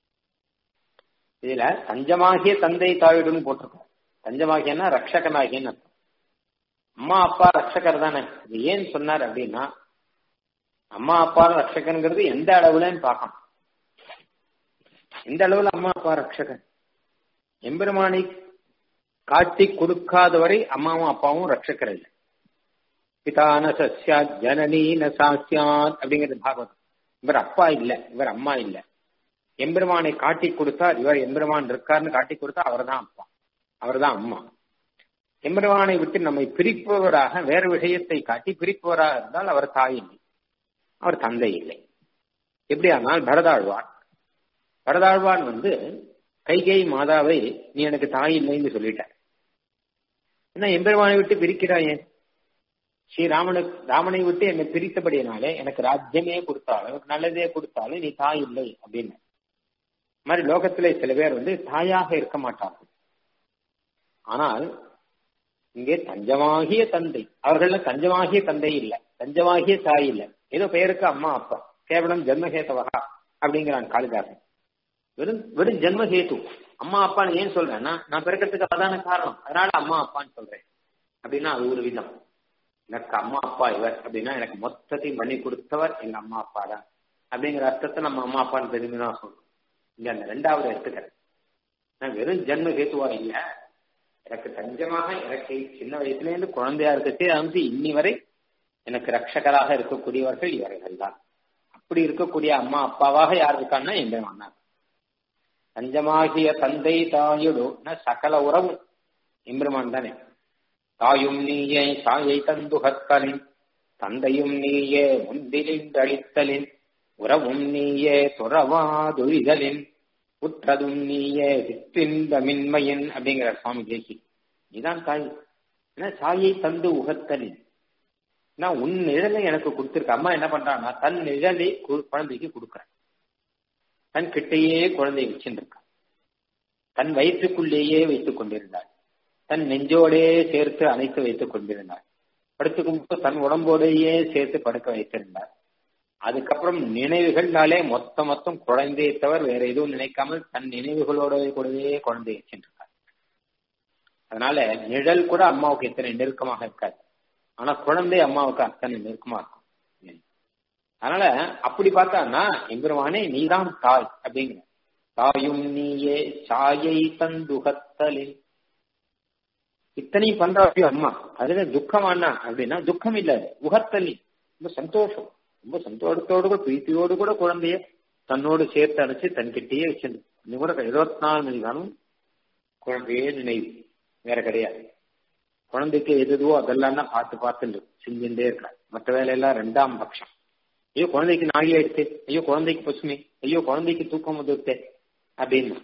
[SPEAKER 1] இதுல தஞ்சமாகிய தந்தை தாயுடன் போட்டிருக்கோம் தஞ்சமாகியன்னா ரக்ஷகனாகியன்னு அர்த்தம் அம்மா அப்பா ரக்ஷகர் தானே இது ஏன் சொன்னார் அப்படின்னா அம்மா அப்பா ரக்ஷகன்கிறது எந்த அளவுலன்னு பார்க்கணும் எந்த அளவுல அம்மா அப்பா ரக்ஷகன் எம்பெருமானை காட்டி கொடுக்காதவரை அம்மாவும் அப்பாவும் ரட்சக்கர் இல்லை பிதான சஸ்யாத் ஜனனி ந சாஸ்யாத் அப்படிங்கிறது பாகவதம் இவர் அப்பா இல்ல இவர் அம்மா இல்ல எம்பெருமானை காட்டி கொடுத்தா இவர் எம்பெருமான் இருக்காருன்னு காட்டி கொடுத்தா அவர் தான் அப்பா அவர் தான் அம்மா எம்பெருமானை விட்டு நம்மை பிரிப்பவராக வேறு விஷயத்தை காட்டி பிரிப்பவராக இருந்தால் அவர் தாய் இல்லை அவர் தந்தை இல்லை எப்படியானால் பரதாழ்வான் பரதாழ்வான் வந்து கைகை மாதாவை நீ எனக்கு தாய் இல்லைன்னு சொல்லிட்டார் என்ன எம்பெருமானை விட்டு பிரிக்கிறாயே ஸ்ரீராமனுக்கு ராமனை விட்டு என்னை பிரித்தபடியினாலே எனக்கு ராஜ்யமே கொடுத்தாலும் எனக்கு நல்லதே கொடுத்தாலும் நீ தாய் இல்லை அப்படின்னு மாதிரி லோகத்திலே சில பேர் வந்து தாயாக இருக்க மாட்டார்கள் ஆனால் இங்கே தஞ்சமாகிய தந்தை அவர்கள தஞ்சமாகிய தந்தை இல்லை தஞ்சமாகிய தாய் இல்லை ஏதோ பெயருக்கு அம்மா அப்பா கேவலம் ஜென்மஹேத்தவகா அப்படிங்கிறான் காளிதாசன் வெறும் வெறும் ஜென்மஹேத்து அம்மா அப்பான்னு ஏன் சொல்றேன்னா நான் பிறக்கிறதுக்கு அதான காரணம் அதனால அம்மா அப்பான்னு சொல்றேன் அப்படின்னா அது ஒரு விதம் எனக்கு அம்மா அப்பா இவர் அப்படின்னா எனக்கு மொத்தத்தையும் பண்ணி கொடுத்தவர் எங்க அம்மா அப்பா தான் அப்படிங்கிற அர்த்தத்தை நம்ம அம்மா அப்பான்னு பெருமை தான் சொல்றோம் இங்க அந்த ரெண்டாவது எடுத்துக்கிறேன் நான் வெறும் ஜென்ம கேத்துவா இல்ல எனக்கு தஞ்சமாக எனக்கு சின்ன வயசுல இருந்து குழந்தையா இருக்கச்சே வந்து இன்னி வரை எனக்கு ரட்சகராக இருக்கக்கூடியவர்கள் இவர்கள் தான் அப்படி இருக்கக்கூடிய அம்மா அப்பாவாக யார் இருக்கான்னா எங்க அண்ணா தஞ்சமாகிய தந்தை தாயுடு சகல உறவும் எம்பெருமான் தானே தாயும் நீயே சாயை தந்துகத்தலின் தந்தையும் நீயே முந்திலின்றளித்தலின் உறவும் நீயே துறவாதுழிதலின் உற்றதும் நீயே சிற்றிந்த மின்மையன் அப்படிங்கிற சுவாமி தேசி நீதான் தாய் ஏன்னா சாயை தந்து உகத்தலின் நான் உன் நிழலை எனக்கு கொடுத்துருக்க அம்மா என்ன பண்றான்னா தன் நிழலை குழந்தைக்கு கொடுக்குறேன் தன் கிட்டையே குழந்தையை வச்சுருக்கான் தன் வயிற்றுக்குள்ளேயே வைத்துக் கொண்டிருந்தாள் தன் நெஞ்சோடே சேர்த்து அணைத்து வைத்துக் கொண்டிருந்தார் படுத்துக்கும் தன் உடம்போடையே சேர்த்து படுக்க வைத்திருந்தார் அதுக்கப்புறம் நினைவுகள்னாலே மொத்த மொத்தம் குழந்தையை தவிர வேற எதுவும் நினைக்காமல் தன் நினைவுகளோட கூடவே குழந்தையை வச்சிருக்கார் அதனால நிழல் கூட அம்மாவுக்கு எத்தனை நெருக்கமாக இருக்காது ஆனா குழந்தை அம்மாவுக்கு அத்தனை நெருக்கமா இருக்கும் அதனால அப்படி பார்த்தான்னா எம்பெருமானே நீதான் தாய் அப்படிங்கிற தாயும் நீயே சாயை தந்துகத்தலின் இத்தனையும் பண்றாப்பியோ அம்மா அதுல துக்கமானா அப்படின்னா துக்கம் இல்ல உகத்தலி ரொம்ப சந்தோஷம் ரொம்ப சந்தோஷத்தோடு கூட பிரீத்தியோடு கூட குழந்தைய தன்னோடு சேர்த்து அடைச்சு தன்கிட்டயே வச்சிருந்து இன்னும் கூட இருபத்தி நாலு மணி நேரம் குழந்தையே நினைவு வேற கிடையாது குழந்தைக்கு எதுவோ அதெல்லாம் தான் பார்த்து பார்த்து செஞ்சுட்டே இருக்காரு மற்ற வேலையெல்லாம் ரெண்டாம் பட்சம் ஐயோ குழந்தைக்கு நாகி ஆயிடுச்சு ஐயோ குழந்தைக்கு பசுமை ஐயோ குழந்தைக்கு தூக்கம் வந்துருத்தே அப்படின்னு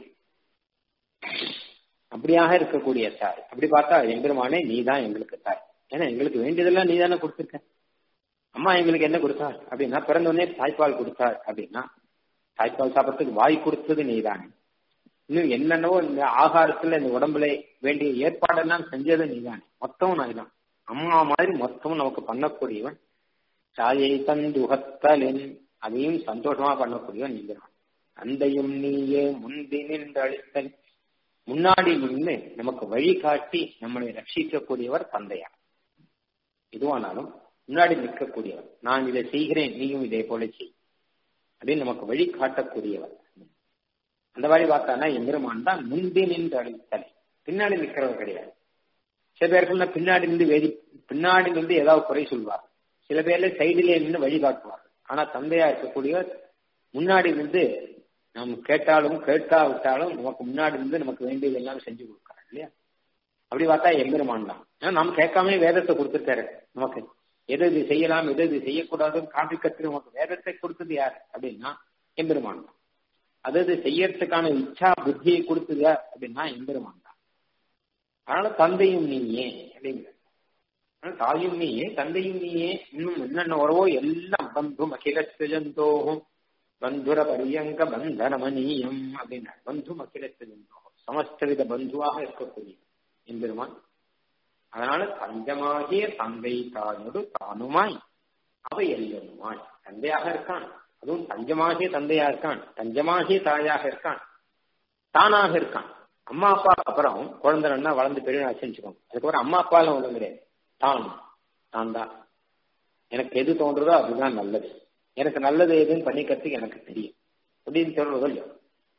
[SPEAKER 1] அப்படியாக இருக்கக்கூடிய தாய் அப்படி பார்த்தா எம்பெருமானே நீ தான் எங்களுக்கு தாய் ஏன்னா எங்களுக்கு வேண்டியதெல்லாம் நீ தானே கொடுத்துருக்க அம்மா எங்களுக்கு என்ன கொடுத்தார் அப்படின்னா பிறந்த உடனே தாய்ப்பால் கொடுத்தார் அப்படின்னா தாய்ப்பால் சாப்பிட்றதுக்கு வாய் கொடுத்தது நீ தானே இன்னும் என்னென்னவோ இந்த ஆகாரத்துல இந்த உடம்புல வேண்டிய ஏற்பாடெல்லாம் செஞ்சது நீ தானே மொத்தமும் நான் தான் அம்மா மாதிரி மொத்தமும் நமக்கு பண்ணக்கூடியவன் சாயை தந்துகத்தலின் அதையும் சந்தோஷமா பண்ணக்கூடியவன் நீங்க தந்தையும் நீயே முந்தி நின்று அழித்தல் முன்னாடி நின்று நமக்கு வழிகாட்டி நம்மளை ரட்சிக்கக்கூடியவர் தந்தையார் எதுவானாலும் முன்னாடி நிற்கக்கூடியவர் நான் இதை செய்கிறேன் நீயும் இதே போல செய் அப்படின்னு நமக்கு வழி காட்டக்கூடியவர் அந்த மாதிரி பார்த்தானா எம்பெருமான் தான் முந்தி நின்று அழித்தல் பின்னாடி நிற்கிறவர் கிடையாது சில பேருக்கு பின்னாடி நின்று வேதி பின்னாடி நின்று ஏதாவது குறை சொல்வார் சில பேர்ல சைடிலே நின்று வழி காட்டுவார் ஆனா தந்தையா இருக்கக்கூடியவர் முன்னாடி நின்று நாம் கேட்டாலும் கேட்காவிட்டாலும் நமக்கு முன்னாடி இருந்து நமக்கு வேண்டியது எல்லாம் செஞ்சு கொடுக்குறாரு இல்லையா அப்படி பார்த்தா எம்பெருமான் தான் ஏன்னா நம்ம கேட்காம வேதத்தை கொடுத்துருக்காரு நமக்கு எது இது செய்யலாம் எது இது செய்யக்கூடாதுன்னு காண்பிக்கிறதுக்கு நமக்கு வேதத்தை கொடுத்தது யார் அப்படின்னா எம்பெருமான் தான் அதாவது செய்யறதுக்கான இச்சா புத்தியை கொடுத்தது யார் அப்படின்னா எம்பெருமான் தான் அதனால தந்தையும் நீயே அப்படிங்கிற தாயும் நீயே தந்தையும் நீயே இன்னும் என்னென்ன உறவோ எல்லாம் பந்து அகில சுஜந்தோகும் பந்துர பரியங்க பந்தனமணியம் அப்படின்னா பந்து அகிலத்தோகம் சமஸ்தவித பந்துவாக இருக்கக்கூடிய எம்பெருமான் அதனால தஞ்சமாகிய தந்தை தாயோடு தானுமாய் அவை எல்லனுமாய் தந்தையாக இருக்கான் அதுவும் தஞ்சமாகிய தந்தையா இருக்கான் தஞ்சமாகிய தாயாக இருக்கான் தானாக இருக்கான் அம்மா அப்பா அப்புறம் குழந்தைன்னா வளர்ந்து பெரிய செஞ்சுக்கோங்க அதுக்கப்புறம் அம்மா அப்பாலாம் ஒன்றும் கிடையாது தான் நான் தான் எனக்கு எது தோன்றதோ அதுதான் நல்லது எனக்கு நல்லது எதுன்னு பண்ணிக்கிறதுக்கு எனக்கு தெரியும் அப்படின்னு சொல்றது இல்லையோ அப்ப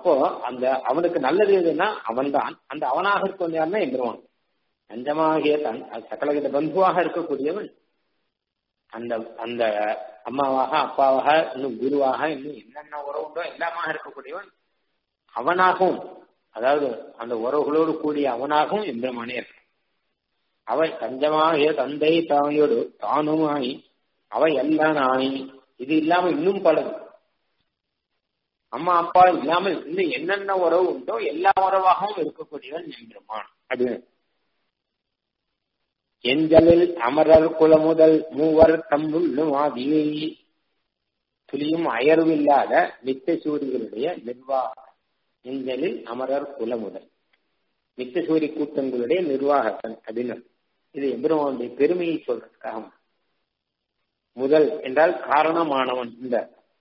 [SPEAKER 1] அப்போ அந்த அவனுக்கு நல்லது எதுன்னா அவன்தான் அந்த அவனாக இருக்கவன் யாருன்னா எம்பெருமான் பஞ்சமாகிய தன் சகலவித பந்துவாக இருக்கக்கூடியவன் அந்த அந்த அம்மாவாக அப்பாவாக இன்னும் குருவாக இன்னும் என்னென்ன உறவு உண்டோ எல்லாமாக இருக்கக்கூடியவன் அவனாகவும் அதாவது அந்த உறவுகளோடு கூடிய அவனாகவும் எம்பெருமானே இருக்கு அவன் தஞ்சமாகிய தந்தை தாயோடு தானுமாய் அவ எல்லாம் நானே இது இல்லாம இன்னும் பலது அம்மா அப்பா இல்லாமல் இன்னும் என்னென்ன உறவு உண்டோ எல்லா உறவாகவும் இருக்கக்கூடியவன் எம்பெருமான் அது எஞ்சலில் அமரர் குலமுதல் மூவர் தம்முள்ளும் ஆதியை துளியும் அயர்வில்லாத நித்திய சூரியர்களுடைய நிர்வாகம் எஞ்சலில் அமரர் குலமுதல் நித்திய சூரிய கூட்டங்களுடைய நிர்வாகத்தன் அப்படின்னு இது எம்பெருமானுடைய பெருமையை சொல்றதுக்காக முதல் என்றால் காரணமானவன் இந்த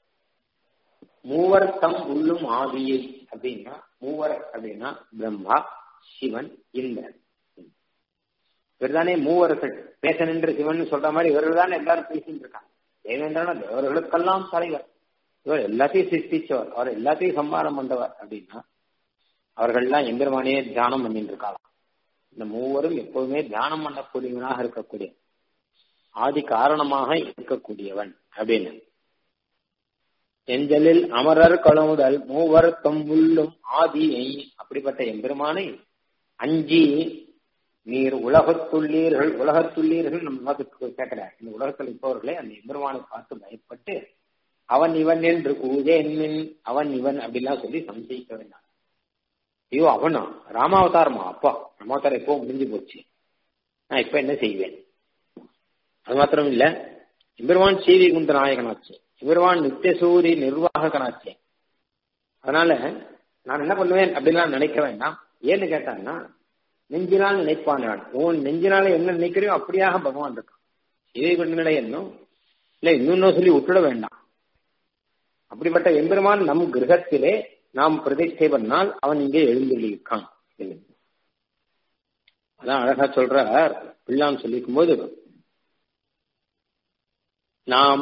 [SPEAKER 1] மூவர் தம் உள்ளும் ஆதியை அப்படின்னா மூவர் அப்படின்னா பிரம்மா சிவன் இந்திரன் இவர்தானே மூவர்கள் பேச நின்ற சிவன் சொல்ற மாதிரி இவர்கள் தான் எல்லாரும் பேசிட்டு இருக்காங்க தேவேந்திரன தேவர்களுக்கெல்லாம் தலைவர் இவர் எல்லாத்தையும் சிருஷ்டிச்சவர் அவர் எல்லாத்தையும் சம்பாதம் பண்றவர் அப்படின்னா அவர்கள்லாம் எம்பெருமானே தியானம் பண்ணிட்டு இருக்காளாம் இந்த மூவரும் எப்போதுமே தியானம் பண்ணக்கூடியவனாக இருக்கக்கூடிய ஆதி காரணமாக இருக்கக்கூடியவன் அப்படின்னு எஞ்சலில் அமரர் கலமுதல் மூவர் தம் உள்ளும் ஆதியை அப்படிப்பட்ட எம்பெருமானை அஞ்சி நீர் உலகத்துள்ளீர்கள் உலகத்துள்ளீர்கள் நம்ம உலகத்துக்கு கேட்கிறார் இந்த உலகத்தில் இருப்பவர்களே அந்த எம்பெருமானை பார்த்து பயப்பட்டு அவன் இவன் என்று கூஜே என்மின் அவன் இவன் அப்படிலாம் சொல்லி சம்சயிக்க வேண்டாம் ஐயோ அவனா ராமாவதாரமா அப்பா ராமாவதாரம் எப்போ முடிஞ்சு போச்சு நான் இப்ப என்ன செய்வேன் அது மாத்திரம் இல்ல எம்பெருமான் சீவி குந்த நாயகனாச்சு எம்பெருமான் நித்தியசூரி நிர்வாகனாச்சு அதனால நான் என்ன பண்ணுவேன் அப்படின்லாம் நினைக்க வேண்டாம் ஏன்னு கேட்டாங்கன்னா நெஞ்சினால் நினைப்பான் உன் நெஞ்சினால என்ன நினைக்கிறியோ அப்படியாக பகவான் இருக்கான் இதை கொண்டு என்னும் இல்ல இன்னொன்னு சொல்லி விட்டுட வேண்டாம் அப்படிப்பட்ட எம்பெருமான் நம் கிரகத்திலே நாம் பிரதிஷ்டை பண்ணால் அவன் இங்கே எழுந்தொள்ளியிருக்கான் அதான் அழகா சொல்றார் பிள்ளான் சொல்லிக்கும் போது நாம்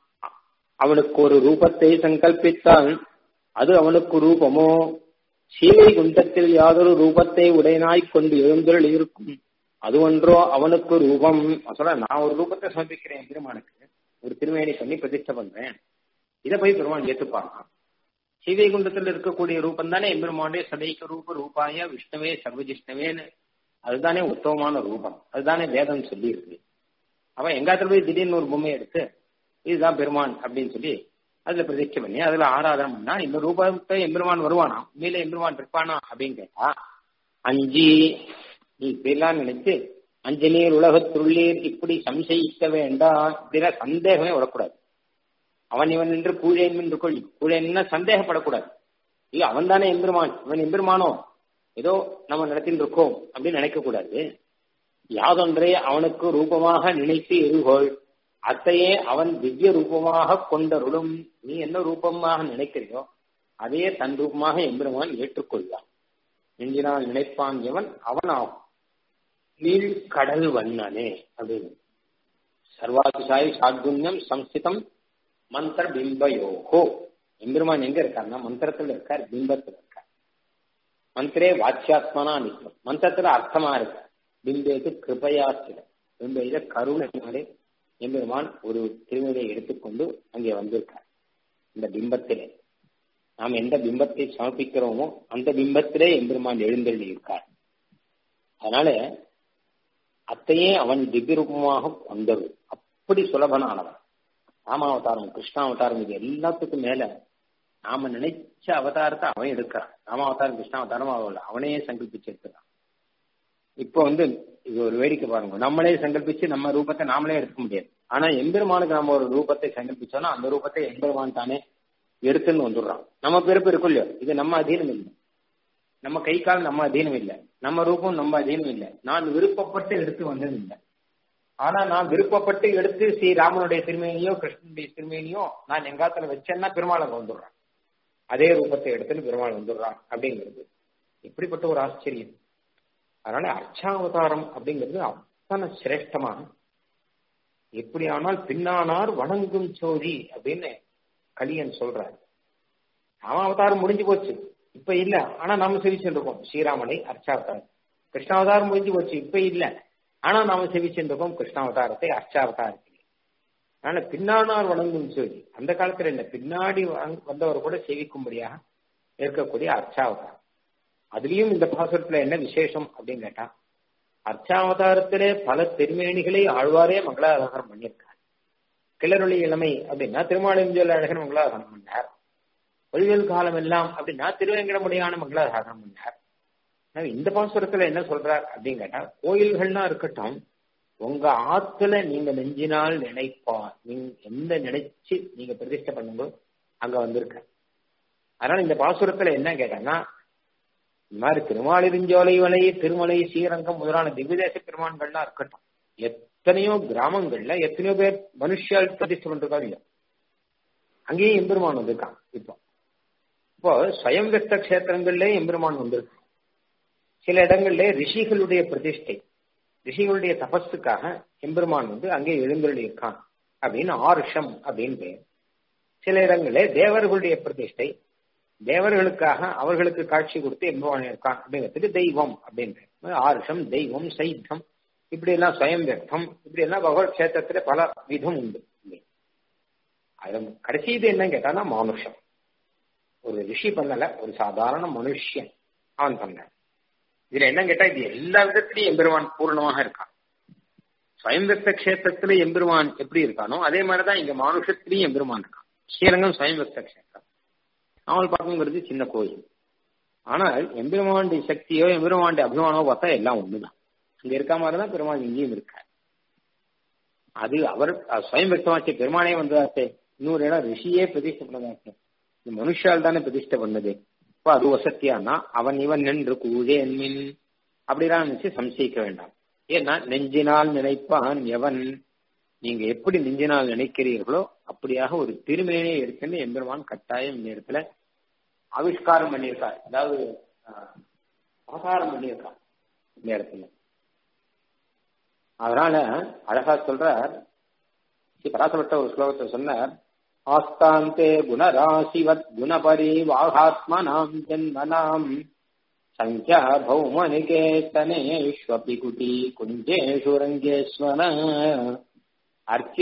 [SPEAKER 1] அவனுக்கு ஒரு ரூபத்தை சங்கல்பித்தால் அது அவனுக்கு ரூபமோ சீலை குண்டத்தில் யாதொரு ரூபத்தை உடையனாய் கொண்டு எழுந்தருள் இருக்கும் அது ஒன்றோ அவனுக்கு ரூபம் சொல்ல நான் ஒரு ரூபத்தை சமர்ப்பிக்கிறேன் பெருமானுக்கு ஒரு திருமேனி பண்ணி பிரதிஷ்டை பண்றேன் இதை போய் பெருமான் ஏற்றுப்பாங்க சீதை குண்டத்தில் இருக்கக்கூடிய ரூபம் தானே எம்பெருமானுடைய சதைக்க ரூப ரூபாய விஷ்ணுவே சர்வஜிஷ்ணவேன்னு அதுதானே உத்தமமான ரூபம் அதுதானே வேதம் சொல்லி இருக்கு அவன் எங்காத்துல போய் திடீர்னு ஒரு பொம்மை எடுத்து இதுதான் பெருமான் அப்படின்னு சொல்லி அதுல பிரதிஷ்டை பண்ணி அதுல ஆராதனை பண்ணா இந்த ரூபத்தை எம்பெருமான் வருவானா உண்மையில எம்பெருமான் இருப்பானா அப்படின்னு கேட்டா அஞ்சி நீ இப்படிலாம் நினைச்சு அஞ்சனீர் உலகத்துள்ளீர் இப்படி சம்சயிக்க வேண்டாம் இப்படின்னா சந்தேகமே வரக்கூடாது அவன் இவன் என்று கூழேன் என்று கொள்ளி கூழேன்னா சந்தேகப்படக்கூடாது இல்ல அவன் தானே எம்பெருமான் இவன் எம்பெருமானோ ஏதோ நம்ம நடத்திட்டு இருக்கோம் அப்படின்னு நினைக்க கூடாது யாதொன்றே அவனுக்கு ரூபமாக நினைத்து எருகோள் அத்தையே அவன் திவ்ய ரூபமாக கொண்டருளும் நீ என்ன ரூபமாக நினைக்கிறியோ அதையே தன் ரூபமாக எம்பெருமான் ஏற்றுக்கொள்வான் நெஞ்சினால் நினைப்பான் எவன் அவன் ஆகும் நீள் கடல் வண்ணனே அப்படின்னு சர்வாதிசாயி சாத்குண்யம் சம்ஸ்திதம் மந்திர பிம்பயோகோ எம்பெருமான் எங்க இருக்காருன்னா மந்திரத்துல இருக்கார் பிம்பத்துல இருக்கார் மந்திரே வாட்சியாத்மனா நிற்கும் மந்திரத்துல அர்த்தமா இருக்க பிம்பேது கிருபையாச்சிட பிம்பையில கருணையினாலே எம்பெருமான் ஒரு திருமணியை எடுத்துக்கொண்டு அங்கே வந்திருக்கார் இந்த பிம்பத்திலே நாம் எந்த பிம்பத்தை சமர்ப்பிக்கிறோமோ அந்த பிம்பத்திலே எம்பெருமான் எழுந்தருளி இருக்கார் அதனால அத்தையே அவன் திவ்யரூபமாக கொண்டது அப்படி சுலபனானவன் ராமாவதாரம் கிருஷ்ணாவதாரம் இது எல்லாத்துக்கும் மேல நாம நினைச்ச அவதாரத்தை அவன் எடுக்கிறான் ராமாவதாரம் கிருஷ்ணாவதாரம் அவன் அவனையே சங்கல்பிச்சு எடுக்கிறான் இப்போ வந்து இது ஒரு வேடிக்கை பாருங்க நம்மளே சங்கல்பிச்சு நம்ம ரூபத்தை நாமளே எடுக்க முடியாது ஆனா எம்பெருமானுக்கு நம்ம ஒரு ரூபத்தை சங்கல்பிச்சோம்னா அந்த ரூபத்தை எம்பெருமான் தானே எடுத்துன்னு வந்துடுறான் நம்ம பிறப்பு இருக்கும் இல்லையோ இது நம்ம அதீனம் இல்லை நம்ம கை கால் நம்ம அதீனம் இல்லை நம்ம ரூபம் நம்ம அதீனம் இல்லை நான் விருப்பப்பட்டு எடுத்து வந்தது இல்லை ஆனா நான் விருப்பப்பட்டு எடுத்து ஸ்ரீ ராமனுடைய திருமேனியோ கிருஷ்ணனுடைய திருமேனியோ நான் எங்காத்துல வச்சேன்னா பெருமாள் அங்க வந்துடுறான் அதே ரூபத்தை எடுத்துன்னு பெருமாள் வந்துடுறான் அப்படிங்கிறது இப்படிப்பட்ட ஒரு ஆச்சரியம் அதனால அர்ச்சாவதாரம் அப்படிங்கிறது அத்தனை சிரேஷ்டமான எப்படியானால் பின்னானார் வணங்கும் சோதி அப்படின்னு கலியன் சொல்றார் ராமாவதாரம் முடிஞ்சு போச்சு இப்ப இல்ல ஆனா நாம செவிச்சுட்டு இருக்கோம் ஸ்ரீராமனை அர்ச்சாவதாரம் கிருஷ்ணாவதாரம் முடிஞ்சு போச்சு இப்ப இல்ல ஆனா நாம செவிச்சுட்டு இருக்கோம் கிருஷ்ணாவதாரத்தை அர்ச்சாவதாரத்தில் ஆனா பின்னானார் வணங்கும் சொல்லி அந்த காலத்துல இல்ல பின்னாடி வந்தவர் கூட சேவிக்கும்படியாக இருக்கக்கூடிய அர்ச்சாவதாரம் அதுலயும் இந்த பாசுரத்துல என்ன விசேஷம் அப்படின்னு கேட்டா அர்ச்சாவதாரத்திலே பல திருமேனிகளை ஆழ்வாரே மங்களாதாரம் பண்ணியிருக்கார் கிளறொளி இளமை அப்படின்னா திருமாலிஞ்சல் அழகன் மங்களாதாரம் பண்ணார் ஒளிவல் காலம் எல்லாம் அப்படின்னா திருவேங்கடமுடியான மங்களாதாரம் பண்ணார் இந்த பாசுரத்துல என்ன சொல்றார் அப்படின்னு கேட்டா கோயில்கள்னா இருக்கட்டும் உங்க ஆத்துல நீங்க நெஞ்சினால் நினைப்பா நீங்க எந்த நினைச்சு நீங்க பிரதிஷ்டை பண்ணுங்க அங்க வந்திருக்க அதனால இந்த பாசுரத்துல என்ன கேட்டேன்னா இந்த மாதிரி திருமாலிருஞ்சோலை வலை திருமலை ஸ்ரீரங்கம் முதலான திவ்யதேச பெருமான்கள்லாம் இருக்கட்டும் எத்தனையோ கிராமங்கள்ல எத்தனையோ பேர் மனுஷால் பிரதிஷ்டை பண்றதா இல்லையா அங்கேயும் எம்பெருமான் வந்திருக்கான் இப்போ இப்போ ஸ்வயம் வெக்த கஷேத்திரங்கள்ல எம்பெருமான் வந்திருக்கு சில இடங்கள்ல ரிஷிகளுடைய பிரதிஷ்டை ரிஷிகளுடைய தபஸுக்காக எம்பெருமான் வந்து அங்கே எழுந்தருளி இருக்கான் அப்படின்னு ஆருஷம் அப்படின்னு பேர் சில இடங்கள்ல தேவர்களுடைய பிரதிஷ்டை தேவர்களுக்காக அவர்களுக்கு காட்சி கொடுத்து எம்பெருமான் இருக்கான் அப்படிங்கிறதுக்கு தெய்வம் அப்படின்ற ஆருஷம் தெய்வம் சைத்தம் இப்படி எல்லாம் ஸ்வயம் வியக்தம் இப்படி எல்லாம் பகவத் கஷேத்திரத்துல பல விதம் உண்டு அது கடைசி இது என்ன கேட்டானா மானுஷம் ஒரு ரிஷி பண்ணல ஒரு சாதாரண மனுஷன் அவன் பண்ண இதுல என்ன கேட்டா இது எல்லா விதத்திலையும் எம்பெருமான் பூர்ணமாக இருக்கான் ஸ்வயம்பக்த கஷேத்திரத்துல எம்பெருமான் எப்படி இருக்கானோ அதே மாதிரிதான் இங்க மானுஷத்திலையும் எம்பெருமான் இருக்கான் ஸ்ரீரங்கம் ஸ்வயம்பக்த கஷேத்திரம் அவள் பார்க்குங்கிறது சின்ன கோயில் ஆனால் எம்பெருமாண்டி சக்தியோ எம்பெருமாண்டி அபிமானமோ பார்த்தா எல்லாம் ஒண்ணுதான் இங்க இருக்க மாதிரிதான் பெருமாள் இங்கேயும் இருக்கார் அது அவர் ஸ்வயம் வியக்தமாச்சு பெருமானே வந்ததாச்சே இன்னொரு இடம் ரிஷியே பிரதிஷ்டை பண்ணதாச்சே இந்த மனுஷால் தானே பிரதிஷ்டை பண்ணது இப்போ அது வசத்தியானா அவன் இவன் நின்று கூழே என்மின் அப்படிதான் நினைச்சு சம்சயிக்க வேண்டாம் ஏன்னா நெஞ்சினால் நினைப்பான் எவன் நீங்க எப்படி நெஞ்சினால் நினைக்கிறீர்களோ அப்படியாக ஒரு திருமேனியை இருக்குன்னு எம்பெருமான் கட்டாயம் இந்த இடத்துல ஆவிஷ்காரம் பண்ணியிருக்கார் அதாவது அவதாரம் பண்ணியிருக்கார் இந்த இடத்துல அதனால அழகா சொல்றார் ஸ்ரீ பராசப்பட்ட ஒரு ஸ்லோகத்தை சொன்னார் ஆஸ்தாந்தே குணராசிவத் குணபரி வாகாத்மனாம் ஜன்மனாம் சங்கியா பௌமனிகேத்தனேஷ்வபி குட்டி குஞ்சேஷு ரங்கேஸ்வர அர்ச்சிய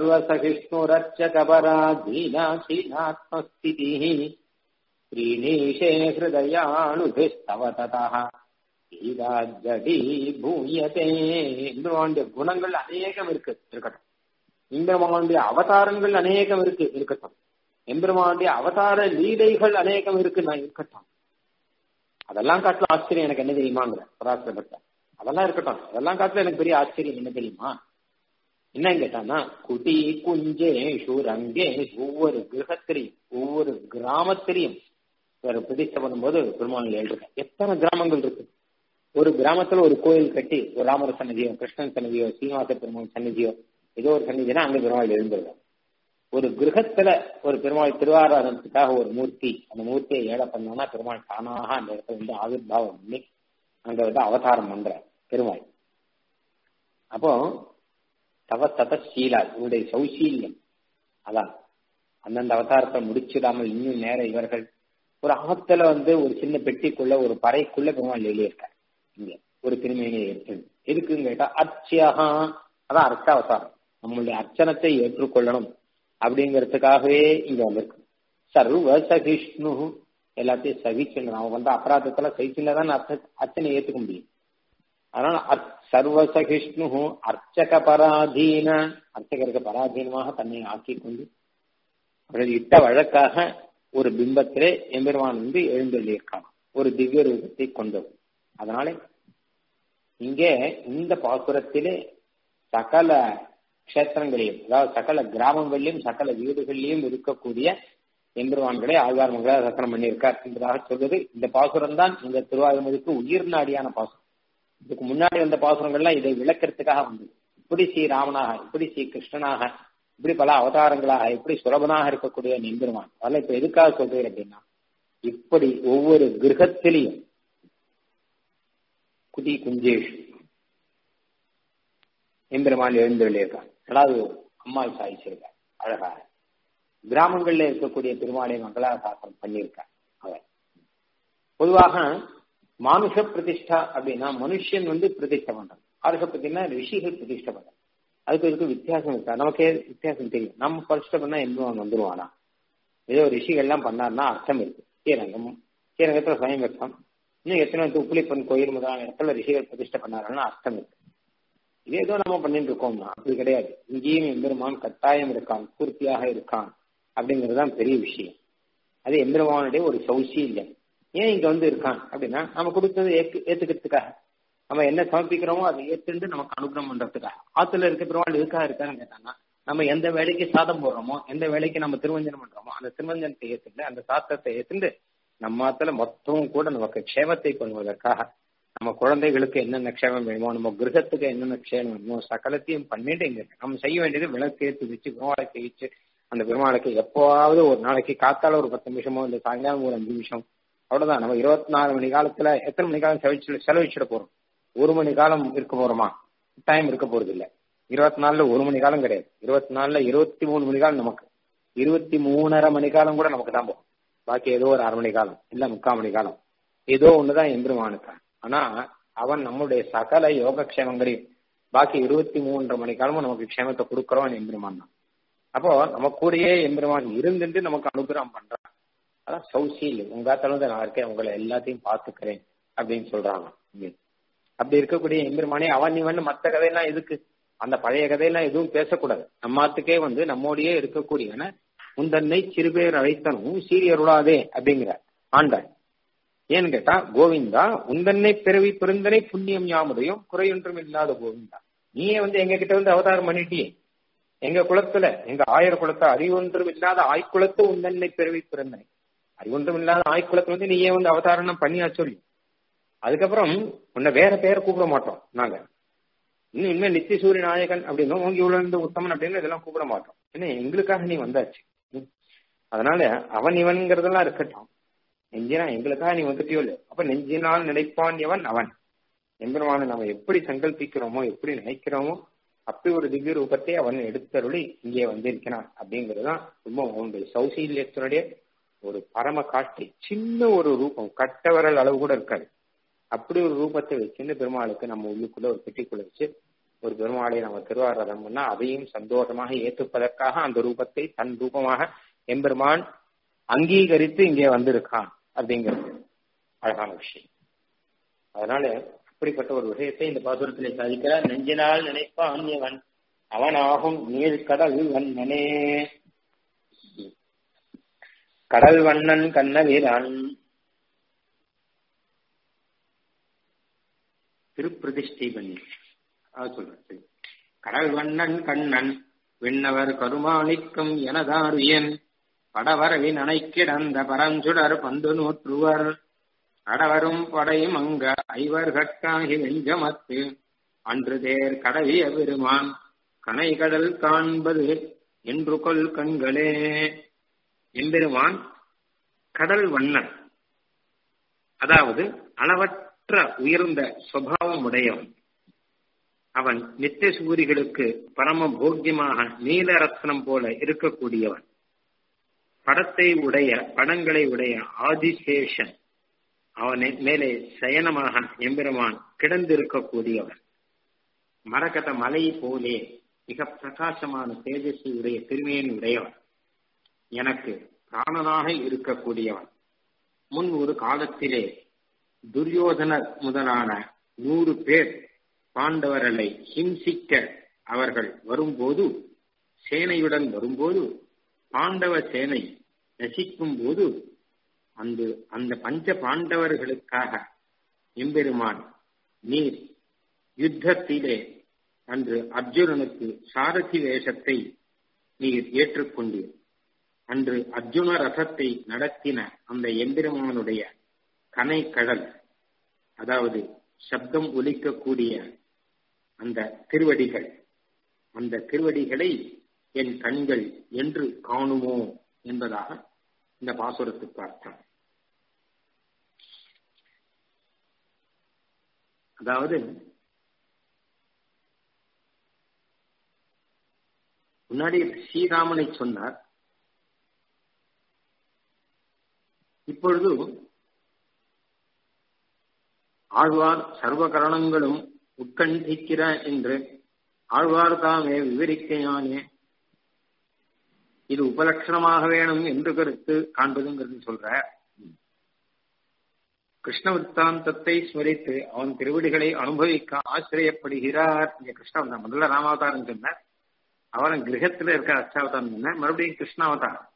[SPEAKER 1] சர்வசகிஷ்ணுரர்ச்சகபராதீனாசீனாத்மஸ்திதிः ஸ்ரீநீஷே ஹிருதயானுபிஸ்தவ ததः ஈராஜடி பூயதே இந்திரவாண்டிய குணங்கள் அநேகம் இருக்கு இருக்கட்டும் இந்திரமாவுடைய அவதாரங்கள் அநேகம் இருக்கு இருக்கட்டும் எம்பெருமானுடைய அவதார லீலைகள் அநேகம் இருக்கு நான் இருக்கட்டும் அதெல்லாம் காட்டுல ஆச்சரியம் எனக்கு என்ன தெரியுமாங்கிற பராசரப்பட்ட அதெல்லாம் இருக்கட்டும் அதெல்லாம் காட்டுல எனக்கு பெரிய ஆச்சரியம் என்ன தெரியுமா என்ன கேட்டானா குடி குஞ்சே ரங்கே ஒவ்வொரு கிரகத்திலையும் ஒவ்வொரு கிராமத்திலையும் ஒரு பிரதிஷ்டை பண்ணும்போது பெருமாள் எழுதுறேன் எத்தனை கிராமங்கள் இருக்கு ஒரு கிராமத்துல ஒரு கோயில் கட்டி ஒரு ராமர் சன்னதியோ கிருஷ்ணன் சன்னதியோ சீனிவாச பெருமாள் சன்னதியோ ஏதோ ஒரு சன்னதினா அங்க பெருமாள் எழுந்துருவோம் ஒரு கிரகத்துல ஒரு பெருமாள் திருவாராதனத்துக்காக ஒரு மூர்த்தி அந்த மூர்த்தியை ஏழை பண்ணோம்னா பெருமாள் தானாக அந்த இடத்துல வந்து ஆவிர்வாவம் பண்ணி அங்க வந்து அவதாரம் பண்ற பெருமாள் அப்போ தவ ததசீலா இவருடைய சௌசீல்யம் அதான் அந்தந்த அவதாரத்தை முடிச்சிடாமல் இன்னும் நேரம் இவர்கள் ஒரு ஆத்துல வந்து ஒரு சின்ன பெட்டிக்குள்ள ஒரு பறைக்குள்ள பெருமாள் எழுதியிருக்கார் இங்க ஒரு திருமேனியை இருக்கு எதுக்குன்னு கேட்டா அர்ச்சியகா அதான் அர்ச்சாவதாரம் நம்மளுடைய அர்ச்சனத்தை ஏற்றுக்கொள்ளணும் அப்படிங்கிறதுக்காகவே இங்க வந்திருக்கு சர்வ சகிஷ்ணு எல்லாத்தையும் சகிச்சுன்னு அவன் வந்து அபராதத்துல சகிச்சுல தான் அர்ச்சனை ஏத்துக்க முடியும் அதனால சர்வ சகிஷ்ணு அர்ச்சக பராதீன அர்ச்சகருக்கு பராதீனமாக தன்னை ஆக்கி கொண்டு அவரது இட்ட வழக்காக ஒரு பிம்பத்திலே எம்பெருமான் வந்து எழுந்தள்ளியிருக்கான் ஒரு திவ்ய ரூபத்தை கொண்டது அதனால இங்கே இந்த பாசுரத்திலே சகல கஷேத்திரங்களையும் அதாவது சகல கிராமங்களிலும் சகல வீடுகளிலும் இருக்கக்கூடிய எம்பெருமான்களை ஆழ்வார் மங்கள சக்கரம் பண்ணியிருக்கார் என்பதாக சொல்வது இந்த பாசுரம் தான் இந்த திருவாயுமதிக்கு உயிர் நாடியான பாசுரம் இதுக்கு முன்னாடி வந்த பாசுரங்கள்லாம் இதை விளக்கிறதுக்காக வந்தது இப்படி ஸ்ரீ ராமனாக இப்படி ஸ்ரீ கிருஷ்ணனாக இப்படி பல அவதாரங்களாக இப்படி சுலபனாக இருக்கக்கூடிய எம்பெருமான் அதெல்லாம் இப்ப எதுக்காக சொல்றேன் அப்படின்னா இப்படி ஒவ்வொரு கிரகத்திலையும் குதி குஞ்சேஷ் எம்பெருமான் எழுந்துள்ளிருக்கான் அதாவது அம்மாள் சாதிச்சிருக்கார் அழகாக கிராமங்கள்ல இருக்கக்கூடிய பெருமாளை மங்களாசாசனம் பண்ணியிருக்கார் அவர் பொதுவாக மானுஷ பிரதிஷ்டா அப்படின்னா மனுஷன் வந்து பிரதிஷ்டை பண்றான் ஆருஷ பிரதிஷ்டா ரிஷிகள் பிரதிஷ்டை பண்றாங்க அதுக்கு இதுக்கு வித்தியாசம் இருக்கா நமக்கே வித்தியாசம் தெரியும் நம்ம பிரதிஷ்டை பண்ணா எம்பெருமான் வந்துருவானா ஏதோ ரிஷிகள்லாம் பண்ணாருன்னா அர்த்தம் இருக்கு ஸ்ரீரங்கம் ஸ்ரீரங்கத்துல சுயம் வெப்பம் இன்னும் எத்தனை உப்புளிப்பன் கோயில் முதலான இடத்துல ரிஷிகள் பிரதிஷ்டை பண்ணாருன்னா அர்த்தம் இருக்கு இது ஏதோ நம்ம பண்ணிட்டு இருக்கோம்னா அப்படி கிடையாது இங்கேயும் எம்பெருமான் கட்டாயம் இருக்கான் பூர்த்தியாக இருக்கான் அப்படிங்கிறது தான் பெரிய விஷயம் அது எம்பெருமானுடைய ஒரு சௌசீல்யம் ஏன் இங்க வந்து இருக்கான் அப்படின்னா நம்ம கொடுத்தது ஏத்து ஏத்துக்கிறதுக்காக நம்ம என்ன சமர்ப்பிக்கிறோமோ அதை ஏத்துட்டு நமக்கு அனுகிரகம் பண்றதுக்காக ஆத்துல இருக்க பெருமாள் இருக்கா இருக்கான்னு கேட்டாங்கன்னா நம்ம எந்த வேலைக்கு சாதம் போடுறோமோ எந்த வேலைக்கு நம்ம திருவஞ்சனம் பண்றோமோ அந்த திருவஞ்சனத்தை ஏத்துட்டு அந்த சாத்தத்தை ஏத்துட்டு நம்ம ஆத்துல மொத்தமும் கூட நமக்கு க்ஷேமத்தை பண்ணுவதற்காக நம்ம குழந்தைகளுக்கு என்னென்ன க்ஷேமம் வேணுமோ நம்ம கிரகத்துக்கு என்னென்ன க்ஷேமம் வேணுமோ சகலத்தையும் பண்ணிட்டு இங்க இருக்கு. நம்ம செய்ய வேண்டியது விளக்கு ஏற்றி வச்சு பெருமாளை செய்விச்சு அந்த பெருமாளுக்கு எப்போவாவது ஒரு நாளைக்கு காத்தால ஒரு பத்து நிமிஷமோ இல்ல சாயங்காலம் ஒரு அஞ்சு நிமிஷம் அவ்வளவுதான் நம்ம இருபத்தி நாலு மணி காலத்துல எத்தனை மணி காலம் செலவிச்சு செலவிச்சிட போறோம் ஒரு மணி காலம் இருக்க போறோமா டைம் இருக்க போறது இல்ல இருபத்தி நாலுல ஒரு மணி காலம் கிடையாது இருபத்தி நாலுல இருபத்தி மூணு மணி காலம் நமக்கு இருபத்தி மூணரை மணி காலம் கூட நமக்கு தான் போகும் பாக்கி ஏதோ ஒரு அரை மணி காலம் இல்ல முக்கால் மணி காலம் ஏதோ ஒண்ணுதான் எம்பெருமானுக்கு ஆனா அவன் நம்முடைய சகல யோகக்ஷேமங்களையும் பாக்கி இருபத்தி மூன்றரை மணி காலமும் நமக்கு க்ஷேமத்தை கொடுக்கறவன் எம்பெருமான் தான் அப்போ நம்ம கூடயே எம்பெருமான் இருந்துட்டு நமக்கு அனுகிரகம் பண்றான் அதான் சௌசீல் உங்க தளர்ந்து நான் இருக்கேன் உங்களை எல்லாத்தையும் பார்த்துக்கிறேன் அப்படின்னு சொல்றாங்க இங்க. அப்படி இருக்கக்கூடிய எம்பெருமானே அவன் இவன் மத்த கதையெல்லாம் எதுக்கு அந்த பழைய கதையெல்லாம் எதுவும் பேசக்கூடாது நம்மாத்துக்கே வந்து நம்மோடையே இருக்கக்கூடியவன உந்தன்னை சிறுபேர் அழைத்தனும் சீரியருளாதே அப்படிங்கிற ஆண்டாள் ஏன்னு கேட்டா கோவிந்தா உந்தன்னை பிறவி பெருந்தனை புண்ணியம் யாமுடையும் குறையொன்றும் இல்லாத கோவிந்தா நீயே வந்து எங்க கிட்ட வந்து அவதாரம் பண்ணிட்டியே எங்க குலத்துல எங்க ஆயர் குலத்தை அறிவொன்றும் இல்லாத ஆய்க்குலத்து உந்தன்னை பிறவி பிறந்தனை அறிவொன்றும் இல்லாத ஆய்க்குலத்துல வந்து நீயே வந்து அவதாரணம் பண்ணியா சொல்லி அதுக்கப்புறம் உன்னை வேற பேரை கூப்பிட மாட்டோம் நாங்க இன்னும் இனிமே நித்திய சூரிய நாயகன் அப்படின்னும் ஓங்கி உழந்து உத்தமன் அப்படின்னு இதெல்லாம் கூப்பிட மாட்டோம் ஏன்னா எங்களுக்காக நீ வந்தாச்சு ம். அதனால அவன் இவன்கிறதெல்லாம் இருக்கட்டும் நெஞ்சினா எங்களுக்காக நீ வந்துட்டியோ இல்லையோ அப்ப நெஞ்சினால் நினைப்பான் எவன் அவன் எம்பெருமானை நம்ம எப்படி சங்கல்பிக்கிறோமோ எப்படி நினைக்கிறோமோ அப்படி ஒரு திவ்ய ரூபத்தை அவன் எடுத்தருளி இங்கே வந்திருக்கிறான் அப்படிங்கிறதுதான் ரொம்ப உங்களுடைய சௌசீல்யத்தினுடைய ஒரு பரம காட்சி சின்ன ஒரு ரூபம் கட்டவரல் அளவு கூட இருக்காது அப்படி ஒரு ரூபத்தை வச்சுன்னு பெருமாளுக்கு நம்ம உள்ளுக்குள்ள ஒரு பெட்டிக்குள்ள வச்சு ஒரு பெருமாளை நம்ம திருவாரதம் பண்ணா அதையும் சந்தோஷமாக ஏற்றுப்பதற்காக அந்த ரூபத்தை தன் ரூபமாக எம்பெருமான் அங்கீகரித்து இங்கே வந்திருக்கான் அப்படிங்கிறது அழகான விஷயம் அதனால அப்படிப்பட்ட ஒரு விஷயத்தை இந்த பாசுரத்திலே சாதிக்கிறார் நெஞ்சினால் நினைப்பான் அவன் அவனாகும் நீழ்கடல் வண்ணனே கடல் வண்ணன் கண்ணவீரன் திருப்பிரதிஷ்டை பண்ணி அது சொல்றது கடல் வண்ணன் கண்ணன் விண்ணவர் கருமாணிக்கம் எனதாரியன் படவரவின் அணைக்கிடந்த பரஞ்சுடர் பந்து நூற்றுவர் கடவரும் படையும் அங்க ஐவர் கட்டாகி வெஞ்சமத்து அன்று தேர் கடவிய பெருமான் கனை கடல் காண்பது என்று கொள் கண்களே எம்பெருமான் கடல் வண்ணன் அதாவது அளவற்ற உயர்ந்த சுபாவம் உடையவன் அவன் நித்திய சூரிகளுக்கு பரம போக்கியமாக நீலரத்னம் போல இருக்கக்கூடியவன் படத்தை உடைய படங்களை உடைய ஆதிசேஷன் அவனை மேலே சயனமாக எம்பெருமான் கிடந்திருக்கக்கூடியவன் மரகத மலை போலே மிக பிரகாசமான தேஜஸ்வி உடைய திருமையின் உடையவன் எனக்கு பிராணனாக இருக்கக்கூடியவன் முன் ஒரு காலத்திலே துரியோதனர் முதலான நூறு பேர் பாண்டவர்களை ஹிம்சிக்க அவர்கள் வரும்போது சேனையுடன் வரும்போது பாண்டவ சேனை நசிக்கும் போது அந்த அந்த பஞ்ச பாண்டவர்களுக்காக எம்பெருமான் நீர் யுத்தத்திலே அன்று அர்ஜுனனுக்கு சாரதி வேஷத்தை நீர் ஏற்றுக்கொண்டீர் அன்று அர்ஜுன ரசத்தை நடத்தின அந்த எம்பெருமானுடைய கனை கடல் அதாவது சப்தம் ஒலிக்கக்கூடிய அந்த திருவடிகள் அந்த திருவடிகளை என் கண்கள் என்று காணுமோ என்பதாக இந்த பாசுரத்துக்கு அர்த்தம் அதாவது முன்னாடி ஸ்ரீராமனை சொன்னார் இப்பொழுது ஆழ்வார் சர்வ கரணங்களும் உட்கண்டிக்கிற என்று ஆழ்வார் தாமே விவரிக்கையானே இது உபலட்சணமாக வேணும் என்று கருத்து காண்பதுங்கிறது சொல்ற கிருஷ்ண வித்தாந்தத்தை ஸ்மரித்து அவன் திருவடிகளை அனுபவிக்க ஆசிரியப்படுகிறார் இங்க கிருஷ்ண முதல்ல ராமாவதாரம் சொன்னார் அவன் கிரகத்துல இருக்க அச்சாவதாரம் சொன்ன மறுபடியும் கிருஷ்ணாவதாரம்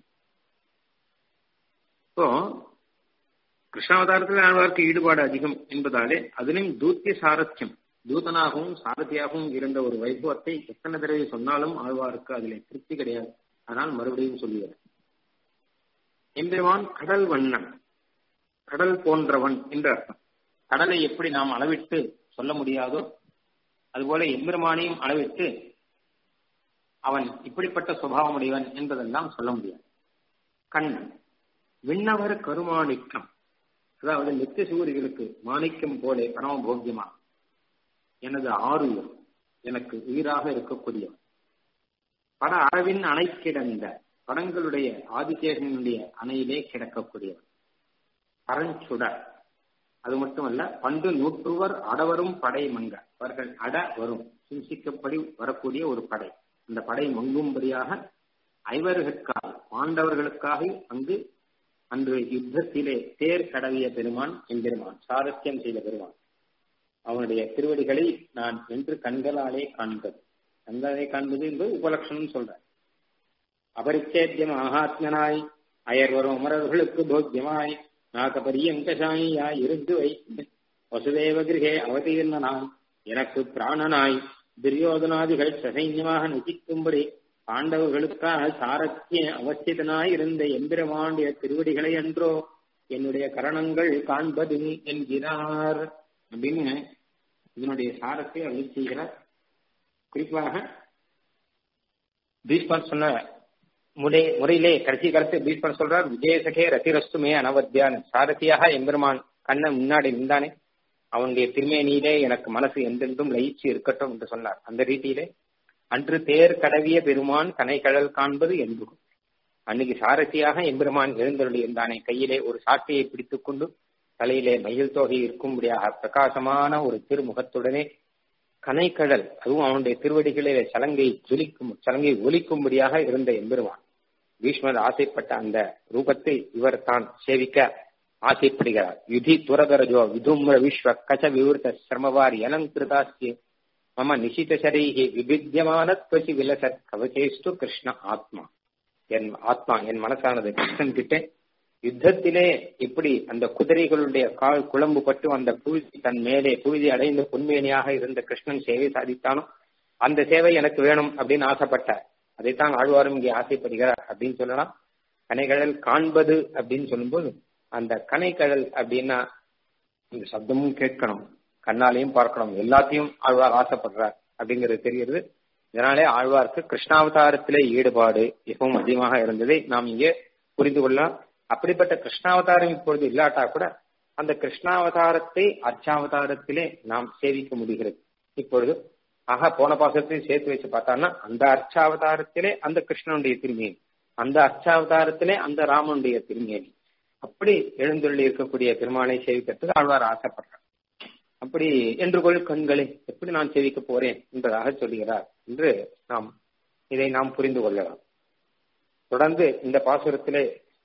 [SPEAKER 1] இப்போ கிருஷ்ணாவதாரத்தில் ஆழ்வார்க்கு ஈடுபாடு அதிகம் என்பதாலே அதிலும் தூத்திய சாரத்தியம் தூதனாகவும் சாரதியாகவும் இருந்த ஒரு வைபவத்தை எத்தனை தடவை சொன்னாலும் ஆழ்வாருக்கு அதில் திருப்தி கிடையாது ஆனால் மறுபடியும் சொல்லுகிறார் எம்பெருமான் கடல் வண்ணன் கடல் போன்றவன் என்று அர்த்தம் கடலை எப்படி நாம் அளவிட்டு சொல்ல முடியாதோ அதுபோல எம்பெருமானையும் அளவிட்டு அவன் இப்படிப்பட்ட சுபாவம் உடையவன் என்பதெல்லாம் சொல்ல முடியாது கண்ணன் விண்ணவர் கருமாணிக்கம் அதாவது நித்திய சூரியர்களுக்கு மாணிக்கம் போலே பரமபோக்கியமா எனது ஆறுயர் எனக்கு உயிராக இருக்கக்கூடியவன் பட அளவின் அணை கிடந்த படங்களுடைய ஆதிசேகனுடைய அணையிலே கிடக்கக்கூடியவன் பரஞ்சுடர் அது மட்டுமல்ல பண்டு நூற்றுவர் அடவரும் படை மங்க அவர்கள் அட வரும் சிம்சிக்கப்படி வரக்கூடிய ஒரு படை அந்த படை மங்கும்படியாக ஐவர்களுக்காக பாண்டவர்களுக்காக அங்கு அன்று யுத்தத்திலே தேர் கடவிய பெருமான் எம்பெருமான் சாரத்தியம் செய்த பெருமான் அவனுடைய திருவடிகளை நான் என்று கண்களாலே காண்பது கண்களாலே காண்பது என்பது உபலட்சணம் சொல்ற அபரிச்சேத்தியம் ஆகாத்மனாய் அயர் வரும் அமரர்களுக்கு போக்கியமாய் நாகபரியங்கசாயியாய் இருந்து வைத்து வசுதேவ கிரகே அவதீர்ணனாய் எனக்கு பிராணனாய் துரியோதனாதிகள் சசைன்யமாக நசிக்கும்படி பாண்டவர்களுக்காக சாரத்திய அவசியதனாய் இருந்த எம்பிரமாண்டிய திருவடிகளை அன்றோ என்னுடைய கரணங்கள் காண்பது என்கிறார் அப்படின்னு இதனுடைய சாரத்தை அருள் செய்கிறார் குறிப்பாக பீஷ்மர் சொன்ன முறை முறையிலே கடைசி காலத்து பீஷ்மர் சொல்றார் விஜயசகே ரத்திரஸ்துமே அனவத்தியான் சாரதியாக எம்பெருமான் கண்ணன் முன்னாடி நின்றானே அவனுடைய திருமேனியிலே எனக்கு மனசு எந்தெந்தும் லயிச்சு இருக்கட்டும் என்று சொன்னார் அந்த ரீதியிலே அன்று தேர் கடவிய பெருமான் கனைக்கடல் காண்பது என்பது அன்னைக்கு சாரதியாக எம்பெருமான் எழுந்தருளி இருந்தானே கையிலே ஒரு சாட்டையை பிடித்துக் கொண்டு தலையிலே மயில் தொகை இருக்கும்படியாக பிரகாசமான ஒரு திருமுகத்துடனே கனைக்கடல் அதுவும் அவனுடைய திருவடிகளிலே சலங்கை ஜொலிக்கும் சலங்கை ஒலிக்கும்படியாக இருந்த எம்பெருமான் பீஷ்மர் ஆசைப்பட்ட அந்த ரூபத்தை இவர் தான் சேவிக்க ஆசைப்படுகிறார் யுதி துரதரஜோ விதும்ர விஸ்வ கச்ச விவருத்த சிரமவாரி அலங்கிருதாஸ்தி மம நிஷித சரீகி விபித்தியமான துவசி விலசத் கவச்சேஸ்து கிருஷ்ண ஆத்மா என் ஆத்மா என் மனசானது கிருஷ்ணன் கிட்ட யுத்தத்திலே இப்படி அந்த குதிரைகளுடைய கால் குழம்பு பட்டு அந்த புழுதி தன் மேலே புழுதி அடைந்த பொன்மேனியாக இருந்த கிருஷ்ணன் சேவை சாதித்தானோ அந்த சேவை எனக்கு வேணும் அப்படின்னு ஆசைப்பட்டார் அதைத்தான் ஆழ்வாரும் இங்கே ஆசைப்படுகிறார் அப்படின்னு சொல்லலாம் கனைகடல் காண்பது அப்படின்னு சொல்லும்போது அந்த கனைக்கடல் அப்படின்னா இந்த சப்தமும் கேட்கணும் கண்ணாலையும் பார்க்கணும் எல்லாத்தையும் ஆழ்வார் ஆசைப்படுறார் அப்படிங்கிறது தெரிகிறது இதனாலே ஆழ்வார்க்கு கிருஷ்ணாவதாரத்திலே ஈடுபாடு மிகவும் அதிகமாக இருந்ததை நாம் இங்கே புரிந்து கொள்ளலாம் அப்படிப்பட்ட கிருஷ்ணாவதாரம் இப்பொழுது இல்லாட்டா கூட அந்த கிருஷ்ணாவதாரத்தை அர்ச்சாவதாரத்திலே நாம் சேவிக்க முடிகிறது இப்பொழுது ஆக போன பாசத்தையும் சேர்த்து வச்சு பார்த்தான்னா அந்த அர்ச்சாவதாரத்திலே அந்த கிருஷ்ணனுடைய திருமேனி அந்த அர்ச்சாவதாரத்திலே அந்த ராமனுடைய திருமேனி அப்படி எழுந்துள்ளி இருக்கக்கூடிய பெருமானை சேவிக்கிறதுக்கு ஆழ்வார் ஆசைப்படுறார் அப்படி என்று கொள் கண்களை எப்படி நான் சேவிக்க போறேன் என்பதாக சொல்கிறார் என்று நாம் இதை நாம் புரிந்து கொள்ளலாம் தொடர்ந்து இந்த பாசுரத்திலே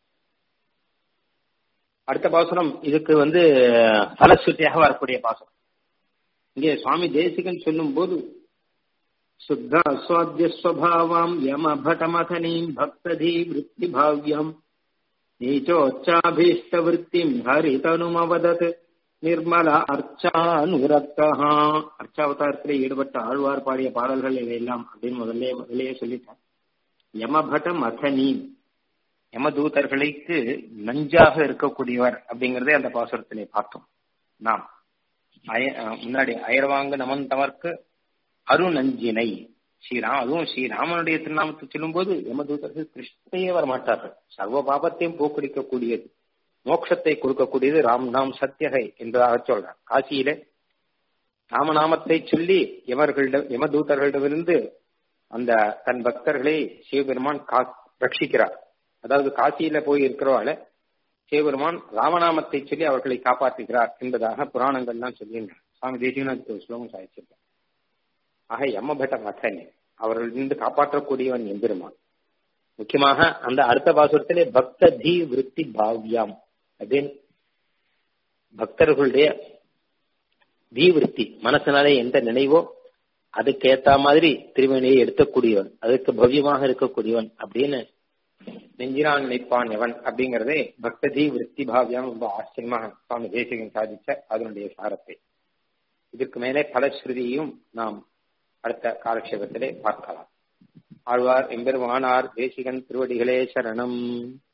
[SPEAKER 1] அடுத்த பாசுரம் இதுக்கு வந்து பலசுத்தியாக வரக்கூடிய பாசுரம் இங்கே சுவாமி தேசிகன் சொல்லும் போது சுத்த சுவாத்திய ஸ்வபாவாம் யம பட்டமதனீம் பக்ததி விற்பி பாவ்யம் நீச்சோச்சாபீஷ்ட விற்த்திம் ஹரிதனுமவதத் நிர்மல அர்ச்சானுரக்தா அர்ச்சாவதாரத்திலே ஈடுபட்ட ஆழ்வார் பாடிய பாடல்கள் இவையெல்லாம் அப்படின்னு முதல்ல முதலே சொல்லிட்டார் யமபட மதனி யமதூதர்களுக்கு நஞ்சாக இருக்கக்கூடியவர் அப்படிங்கறதே அந்த பாசுரத்திலே பார்த்தோம் நாம் அய முன்னாடி அயர்வாங்க நமன் தமர்க்கு அருநஞ்சினை ஸ்ரீராம் அதுவும் ஸ்ரீராமனுடைய திருநாமத்தை சொல்லும்போது யமதூதர்கள் கிருஷ்ணையே வரமாட்டார்கள் சர்வ பாபத்தையும் போக்கடிக்கக்கூடியது மோட்சத்தை கொடுக்கக்கூடியது ராம் நாம் சத்தியகை என்பதாக சொல்றார் காசியில ராமநாமத்தை சொல்லி எவர்களிடம் யமதூதர்களிடமிருந்து அந்த தன் பக்தர்களை சிவபெருமான் கா ரட்சிக்கிறார் அதாவது காசியில போய் இருக்கிறவால சிவபெருமான் ராமநாமத்தை சொல்லி அவர்களை காப்பாற்றுகிறார் என்பதாக புராணங்கள்லாம் சொல்கின்றன சுவாமி தேசிகநாத் ஒரு ஸ்லோகம் சாதிச்சிருக்கார் ஆக யமபட்ட மகனே அவர்களிருந்து காப்பாற்றக்கூடியவன் எம்பெருமான் முக்கியமாக அந்த அடுத்த பாசுரத்திலே பக்த தி விருத்தி பாவ்யாம் அப்படின்னு பக்தர்களுடைய தீவிருத்தி மனசினாலே எந்த நினைவோ அதுக்கு ஏத்த மாதிரி திருமணியை எடுக்கக்கூடியவன் அதுக்கு பவ்யமாக இருக்கக்கூடியவன் அப்படின்னு நெஞ்சினான் நினைப்பான் எவன் அப்படிங்கறதே பக்ததி விருத்தி பாவியம் ரொம்ப ஆச்சரியமாக சுவாமி தேசிகன் சாதிச்ச அதனுடைய சாரத்தை இதற்கு மேலே பலஸ்ருதியும் நாம் அடுத்த காலக்ஷேபத்திலே பார்க்கலாம் ஆழ்வார் எம்பெருமானார் தேசிகன் திருவடிகளே சரணம்